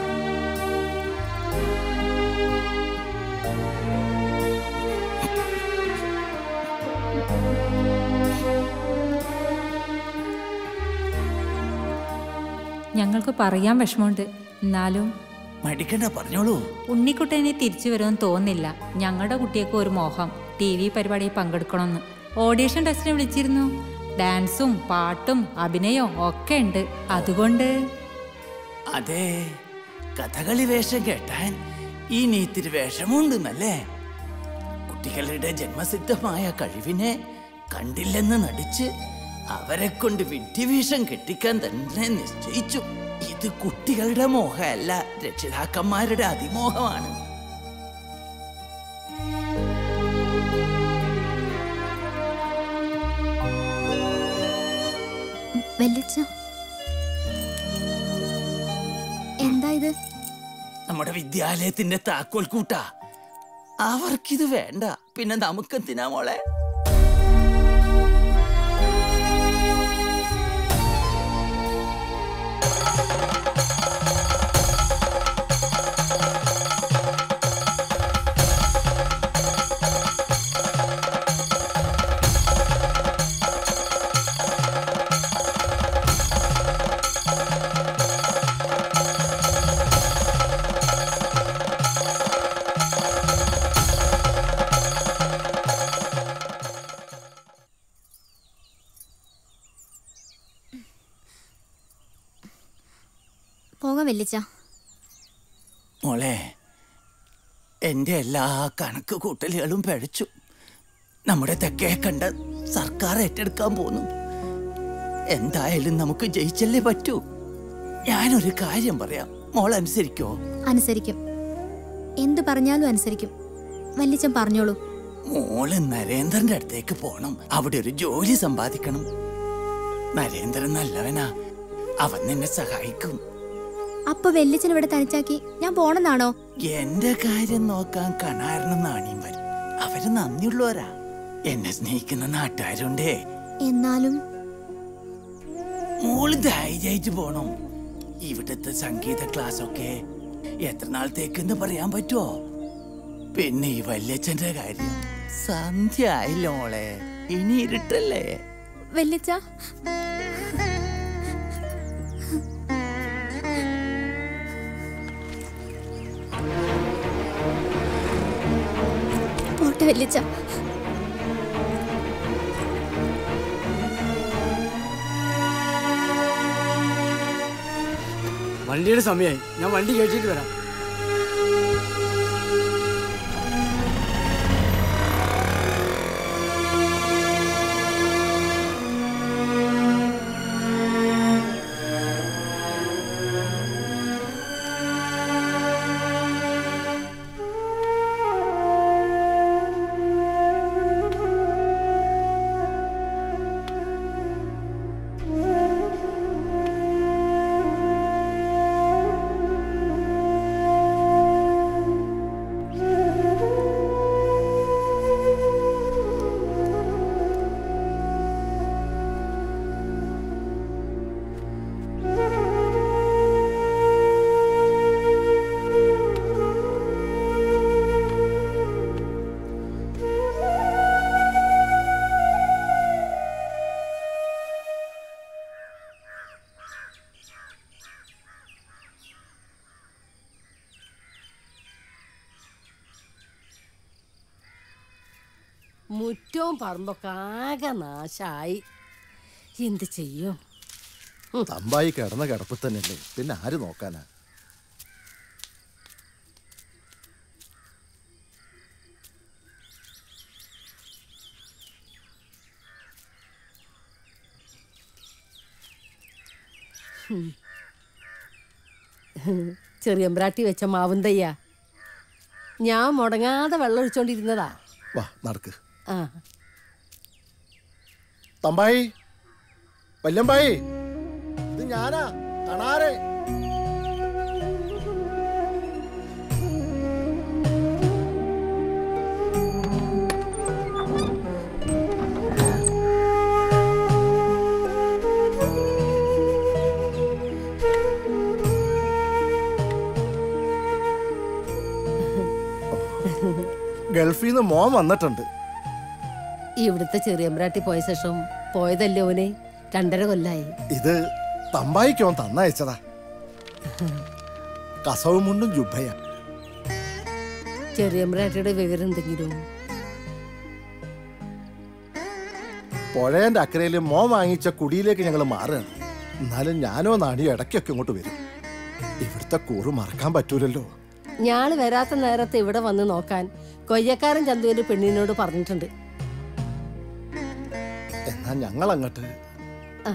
ഞങ്ങൾക്ക് പറയാൻ വിഷമമുണ്ട് എന്നാലും മടിക്കണ്ട പറഞ്ഞോളൂ ഉണ്ണിക്കുട്ടനെ തിരിച്ചു വരുമെന്ന് തോന്നില്ല ഞങ്ങളുടെ കുട്ടിയൊക്കെ ഒരു മോഹം ടി വി പരിപാടിയിൽ പങ്കെടുക്കണമെന്ന് ഓഡീഷൻ ടെസ്റ്റിന് വിളിച്ചിരുന്നു ഡാൻസും പാട്ടും അഭിനയവും ഒക്കെ ഉണ്ട് അതുകൊണ്ട് അതെ കഥകളി വേഷം കേട്ടാൻ ഈ നീത്തിരി വേഷമുണ്ടെന്നല്ലേ കുട്ടികളുടെ ജന്മസിദ്ധമായ കഴിവിനെ കണ്ടില്ലെന്ന് നടിച്ച് അവരെ കൊണ്ട് വിഡ്ഢിവേഷം കെട്ടിക്കാൻ തന്നെ നിശ്ചയിച്ചു ഇത് കുട്ടികളുടെ മോഹമല്ല രക്ഷിതാക്കന്മാരുടെ അതിമോഹമാണ് വല്യച്ഛ എന്താ ഇത് നമ്മുടെ വിദ്യാലയത്തിന്റെ താക്കോൽ കൂട്ടാ അവർക്കിത് വേണ്ട പിന്നെ നമുക്കെന്തിനാ മോളെ പോകാം വല്യച്ഛ മോളെ എൻ്റെ എല്ലാ കണക്ക് കൂട്ടലുകളും പഴച്ചു നമ്മുടെ തെക്കേ കണ്ട സർക്കാർ ഏറ്റെടുക്കാൻ പോന്നു എന്തായാലും നമുക്ക് ജയിച്ചല്ലേ പറ്റൂ ഞാനൊരു കാര്യം പറയാം മോൾ അനുസരിക്കോ അനുസരിക്കും എന്ത് പറഞ്ഞാലും അനുസരിക്കും വല്യച്ഛൻ പറഞ്ഞോളൂ മോള് നരേന്ദ്രന്റെ അടുത്തേക്ക് പോണം അവിടെ ഒരു ജോലി സമ്പാദിക്കണം നരേന്ദ്രൻ നല്ലവനാ അവൻ നിന്നെ സഹായിക്കും അപ്പൊ വല്യച്ഛൻ ഇവിടെ തനിച്ചാക്കി ഞാൻ പോണെന്നാണോ എന്റെ കാര്യം നോക്കാൻ കണാരനും നാണിയും വരും അവര് നന്ദിയുള്ളവരാ എന്നെ സ്നേഹിക്കുന്ന നാട്ടുകാരുണ്ടേ എന്നാലും മോള് ധൈര്യമായിട്ട് പോണം ഇവിടുത്തെ സംഗീത ക്ലാസ് ഒക്കെ എത്ര നാളത്തേക്കെന്ന് പറയാൻ പറ്റുമോ പിന്നെ ഈ വല്യച്ഛന്റെ കാര്യം സന്ധ്യ ആയില്ല മോളെ ഇനി ഇരുട്ടല്ലേ വല്യച്ഛ വല്യച്ച വണ്ടിയുടെ സമയമായി ഞാൻ വണ്ടി കഴിച്ചിട്ട് വരാം മുറ്റവും പറമ്പൊക്കെ ആകെ നാശായി എന്ത് ചെയ്യും തമ്പായി കിടന്ന കിടപ്പ് തന്നെയല്ലേ പിന്നെ ആര് നോക്കാനാ ചെറിയമ്പ്രാട്ടി വെച്ച മാവും തയ്യ ഞാൻ മുടങ്ങാതെ വെള്ളം ഒഴിച്ചോണ്ടിരുന്നതാ വാ നടക്ക് ആ തമ്പായി വല്യമ്പായി ഇത് ഞാനാ കാണാരെ ഗൾഫിൽ നിന്ന് മോൻ വന്നിട്ടുണ്ട് ഇവിടുത്തെ ചെറിയമ്പ്രാട്ടി പോയ ശേഷം പോയതല്ലേ ഓനെ രണ്ടര കൊല്ലായി ഇത് തമ്പായിക്കോൻ തന്നയച്ചതാ കസവും മുണ്ടും ജുബയ ചെറിയമ്പ്രാട്ടിയുടെ വിവരം എന്തെങ്കിലും പുഴേന്റെ അക്കരയിൽ മോൻ വാങ്ങിച്ച കുടിയിലേക്ക് ഞങ്ങൾ മാറുകയാണ് എന്നാലും ഞാനോ നാണിയോ ഇടയ്ക്കൊക്കെ ഇങ്ങോട്ട് വരും ഇവിടുത്തെ കൂറ് മറക്കാൻ പറ്റൂലല്ലോ ഞാള് വരാത്ത നേരത്തെ ഇവിടെ വന്ന് നോക്കാൻ കൊയ്യക്കാരൻ ചന്തുവിന്റെ പെണ്ണിനോട് പറഞ്ഞിട്ടുണ്ട് എന്നാ ഞങ്ങൾ അങ്ങോട്ട് ആ.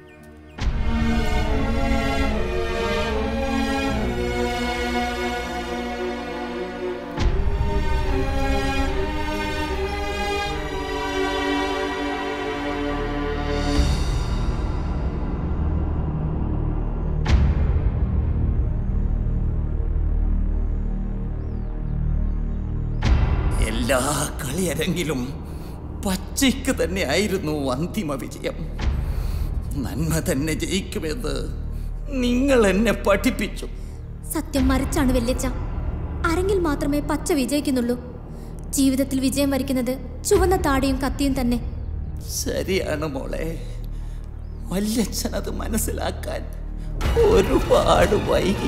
എല്ലാ കളിയരങ്ങിലും പച്ചയ്ക്ക് തന്നെയായിരുന്നു അന്തിമ വിജയം നന്മ തന്നെ ജയിക്കുമെന്ന് നിങ്ങൾ എന്നെ പഠിപ്പിച്ചു സത്യം മറിച്ചാണ് വല്യച്ച അരങ്ങിൽ മാത്രമേ പച്ച വിജയിക്കുന്നുള്ളൂ ജീവിതത്തിൽ വിജയം വരിക്കുന്നത് ചുവന്ന താടിയും കത്തിയും തന്നെ ശരിയാണ് മോളെ വല്യച്ഛൻ അത് മനസ്സിലാക്കാൻ ഒരുപാട് വൈകി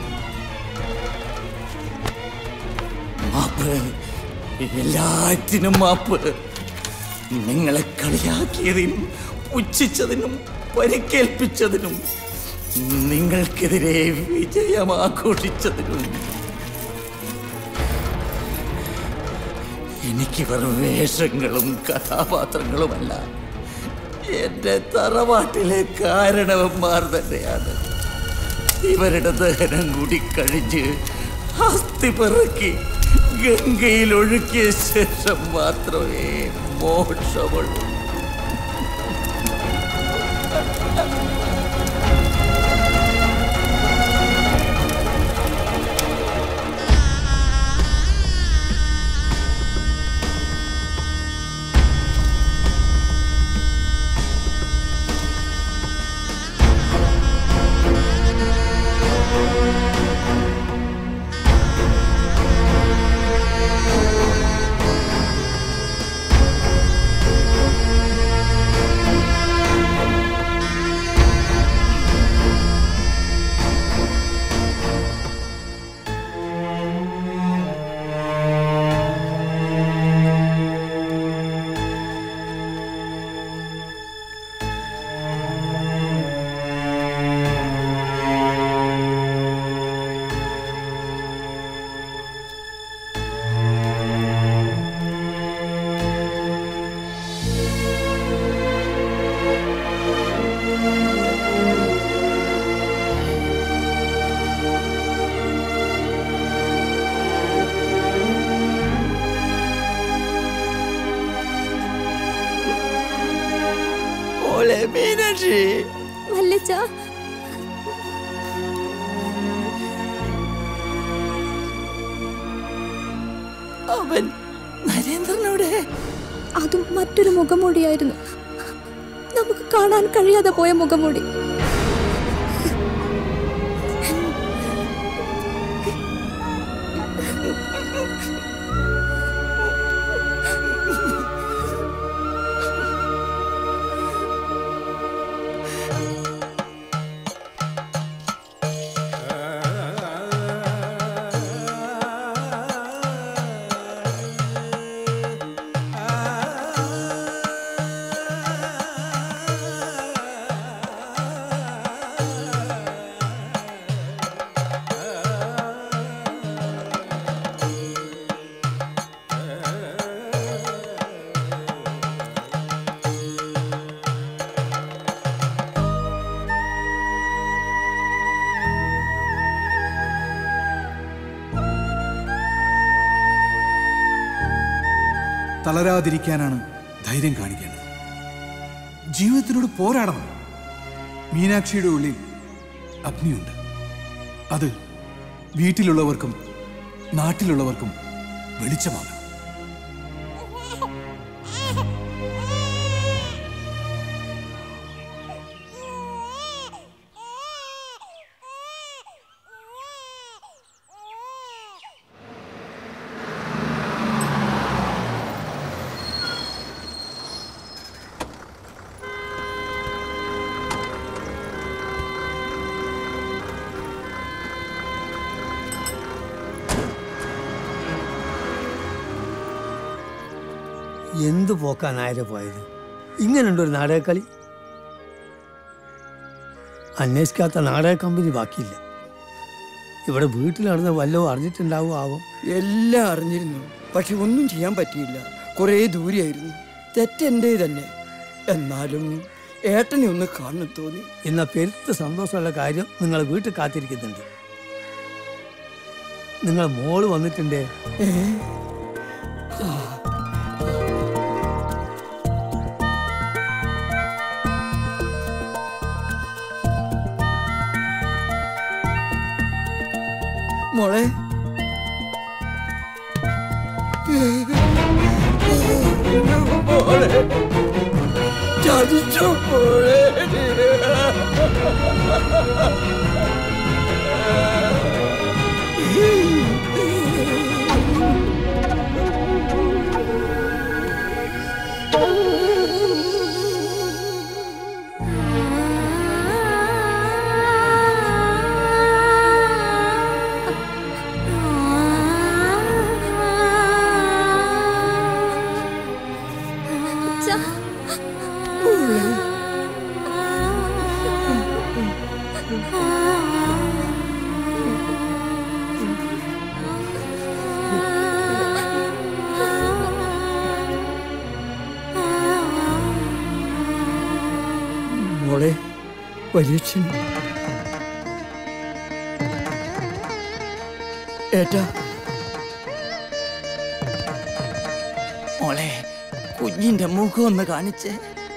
മാപ്പ് എല്ലാറ്റിനും മാപ്പ് നിങ്ങളെ കളിയാക്കിയതിനും പുച്ഛിച്ചതിനും പരിക്കേൽപ്പിച്ചതിനും നിങ്ങൾക്കെതിരെ വിജയം ആഘോഷിച്ചതിനും എനിക്ക് വെറും വേഷങ്ങളും കഥാപാത്രങ്ങളുമല്ല എന്റെ തറവാട്ടിലെ കാരണവന്മാർ തന്നെയാണ് ഇവരുടെ ദഹനം കൂടി കഴിഞ്ഞ് അസ്ഥി പെറുക്കി ഗംഗയിൽ ഒഴുക്കിയ ശേഷം മാത്രമേ മോക്ഷമുള്ളൂ ആ അവൻ നരേന്ദ്രനോടെ അതും മറ്റൊരു മുഖംമൂടിയായിരുന്നു നമുക്ക് കാണാൻ കഴിയാതെ പോയ മുഖംമൂടി തളരാതിരിക്കാനാണ് ധൈര്യം കാണിക്കേണ്ടത് ജീവിതത്തിനോട് പോരാടണം മീനാക്ഷിയുടെ ഉള്ളിൽ അഗ്നിയുണ്ട് അത് വീട്ടിലുള്ളവർക്കും നാട്ടിലുള്ളവർക്കും വെളിച്ചമാകണം എന്ത് പോക്കാ നായരെ പോയത് ഇങ്ങനെയുണ്ട് ഒരു നാടകക്കളി അന്വേഷിക്കാത്ത നാടക കമ്പനി ബാക്കിയില്ല ഇവിടെ വീട്ടിൽ നടന്ന വല്ലതും അറിഞ്ഞിട്ടുണ്ടാവും ആവും എല്ലാം അറിഞ്ഞിരുന്നു പക്ഷെ ഒന്നും ചെയ്യാൻ പറ്റിയില്ല കുറേ ദൂരെയായിരുന്നു തെറ്റെൻ്റെ തന്നെ എന്നാലും ഏട്ടനെ ഒന്ന് കാണണം തോന്നി ഇന്ന പെരുത്ത് സന്തോഷമുള്ള കാര്യം നിങ്ങൾ വീട്ടിൽ കാത്തിരിക്കുന്നുണ്ട് നിങ്ങൾ മോള് വന്നിട്ടുണ്ടേ ഏ മോളെ മോളെ ചതിച്ചു മോളെ മോളെ വലിയച്ഛൻ ഏട്ടാ മോളെ കുഞ്ഞിന്റെ മുഖം ഒന്ന് കാണിച്ചേ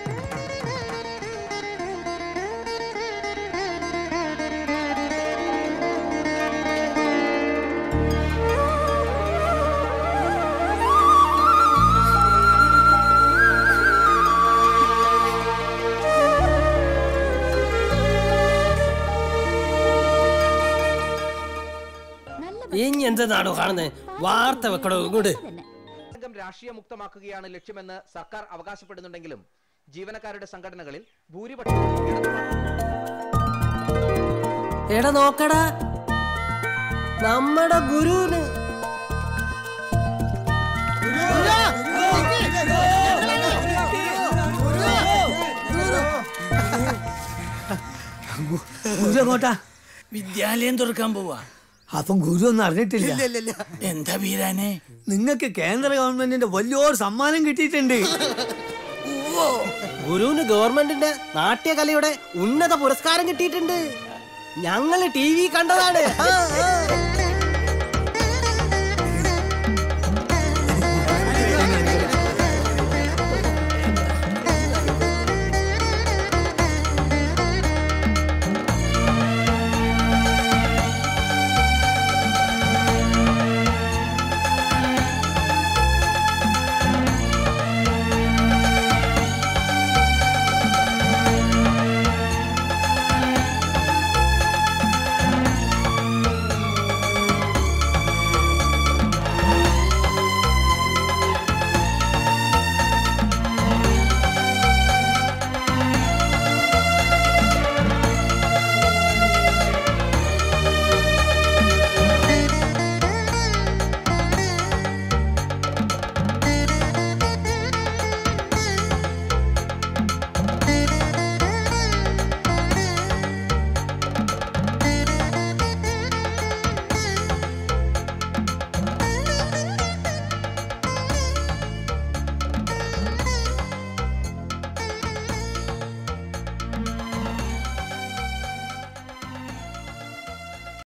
ഇനി എന്തെന്നാണോ കാണുന്നത് വാർത്ത വെക്കടോ ഇങ്ങോട്ട് രംഗം രാഷ്ട്രീയ മുക്തമാക്കുകയാണ് ലക്ഷ്യമെന്ന് സർക്കാർ അവകാശപ്പെടുന്നുണ്ടെങ്കിലും ജീവനക്കാരുടെ സംഘടനകളിൽ ഭൂരിപക്ഷം എടാ നോക്കടാ നമ്മുടെ ഗുരുവിന് ഗുരു എങ്ങോട്ടാ വിദ്യാലയം തുറക്കാൻ പോവാ അപ്പം ഗുരു ഒന്നും അറിഞ്ഞിട്ടില്ല എന്താ വീരാനെ നിങ്ങൾക്ക് കേന്ദ്ര ഗവൺമെന്റിന്റെ വലിയൊരു സമ്മാനം കിട്ടിയിട്ടുണ്ട് ഗുരുവിന് ഗവൺമെന്റിന്റെ നാട്യകലയുടെ ഉന്നത പുരസ്കാരം കിട്ടിയിട്ടുണ്ട് ഞങ്ങള് ടി വി കണ്ടതാണ് ആ, ആ.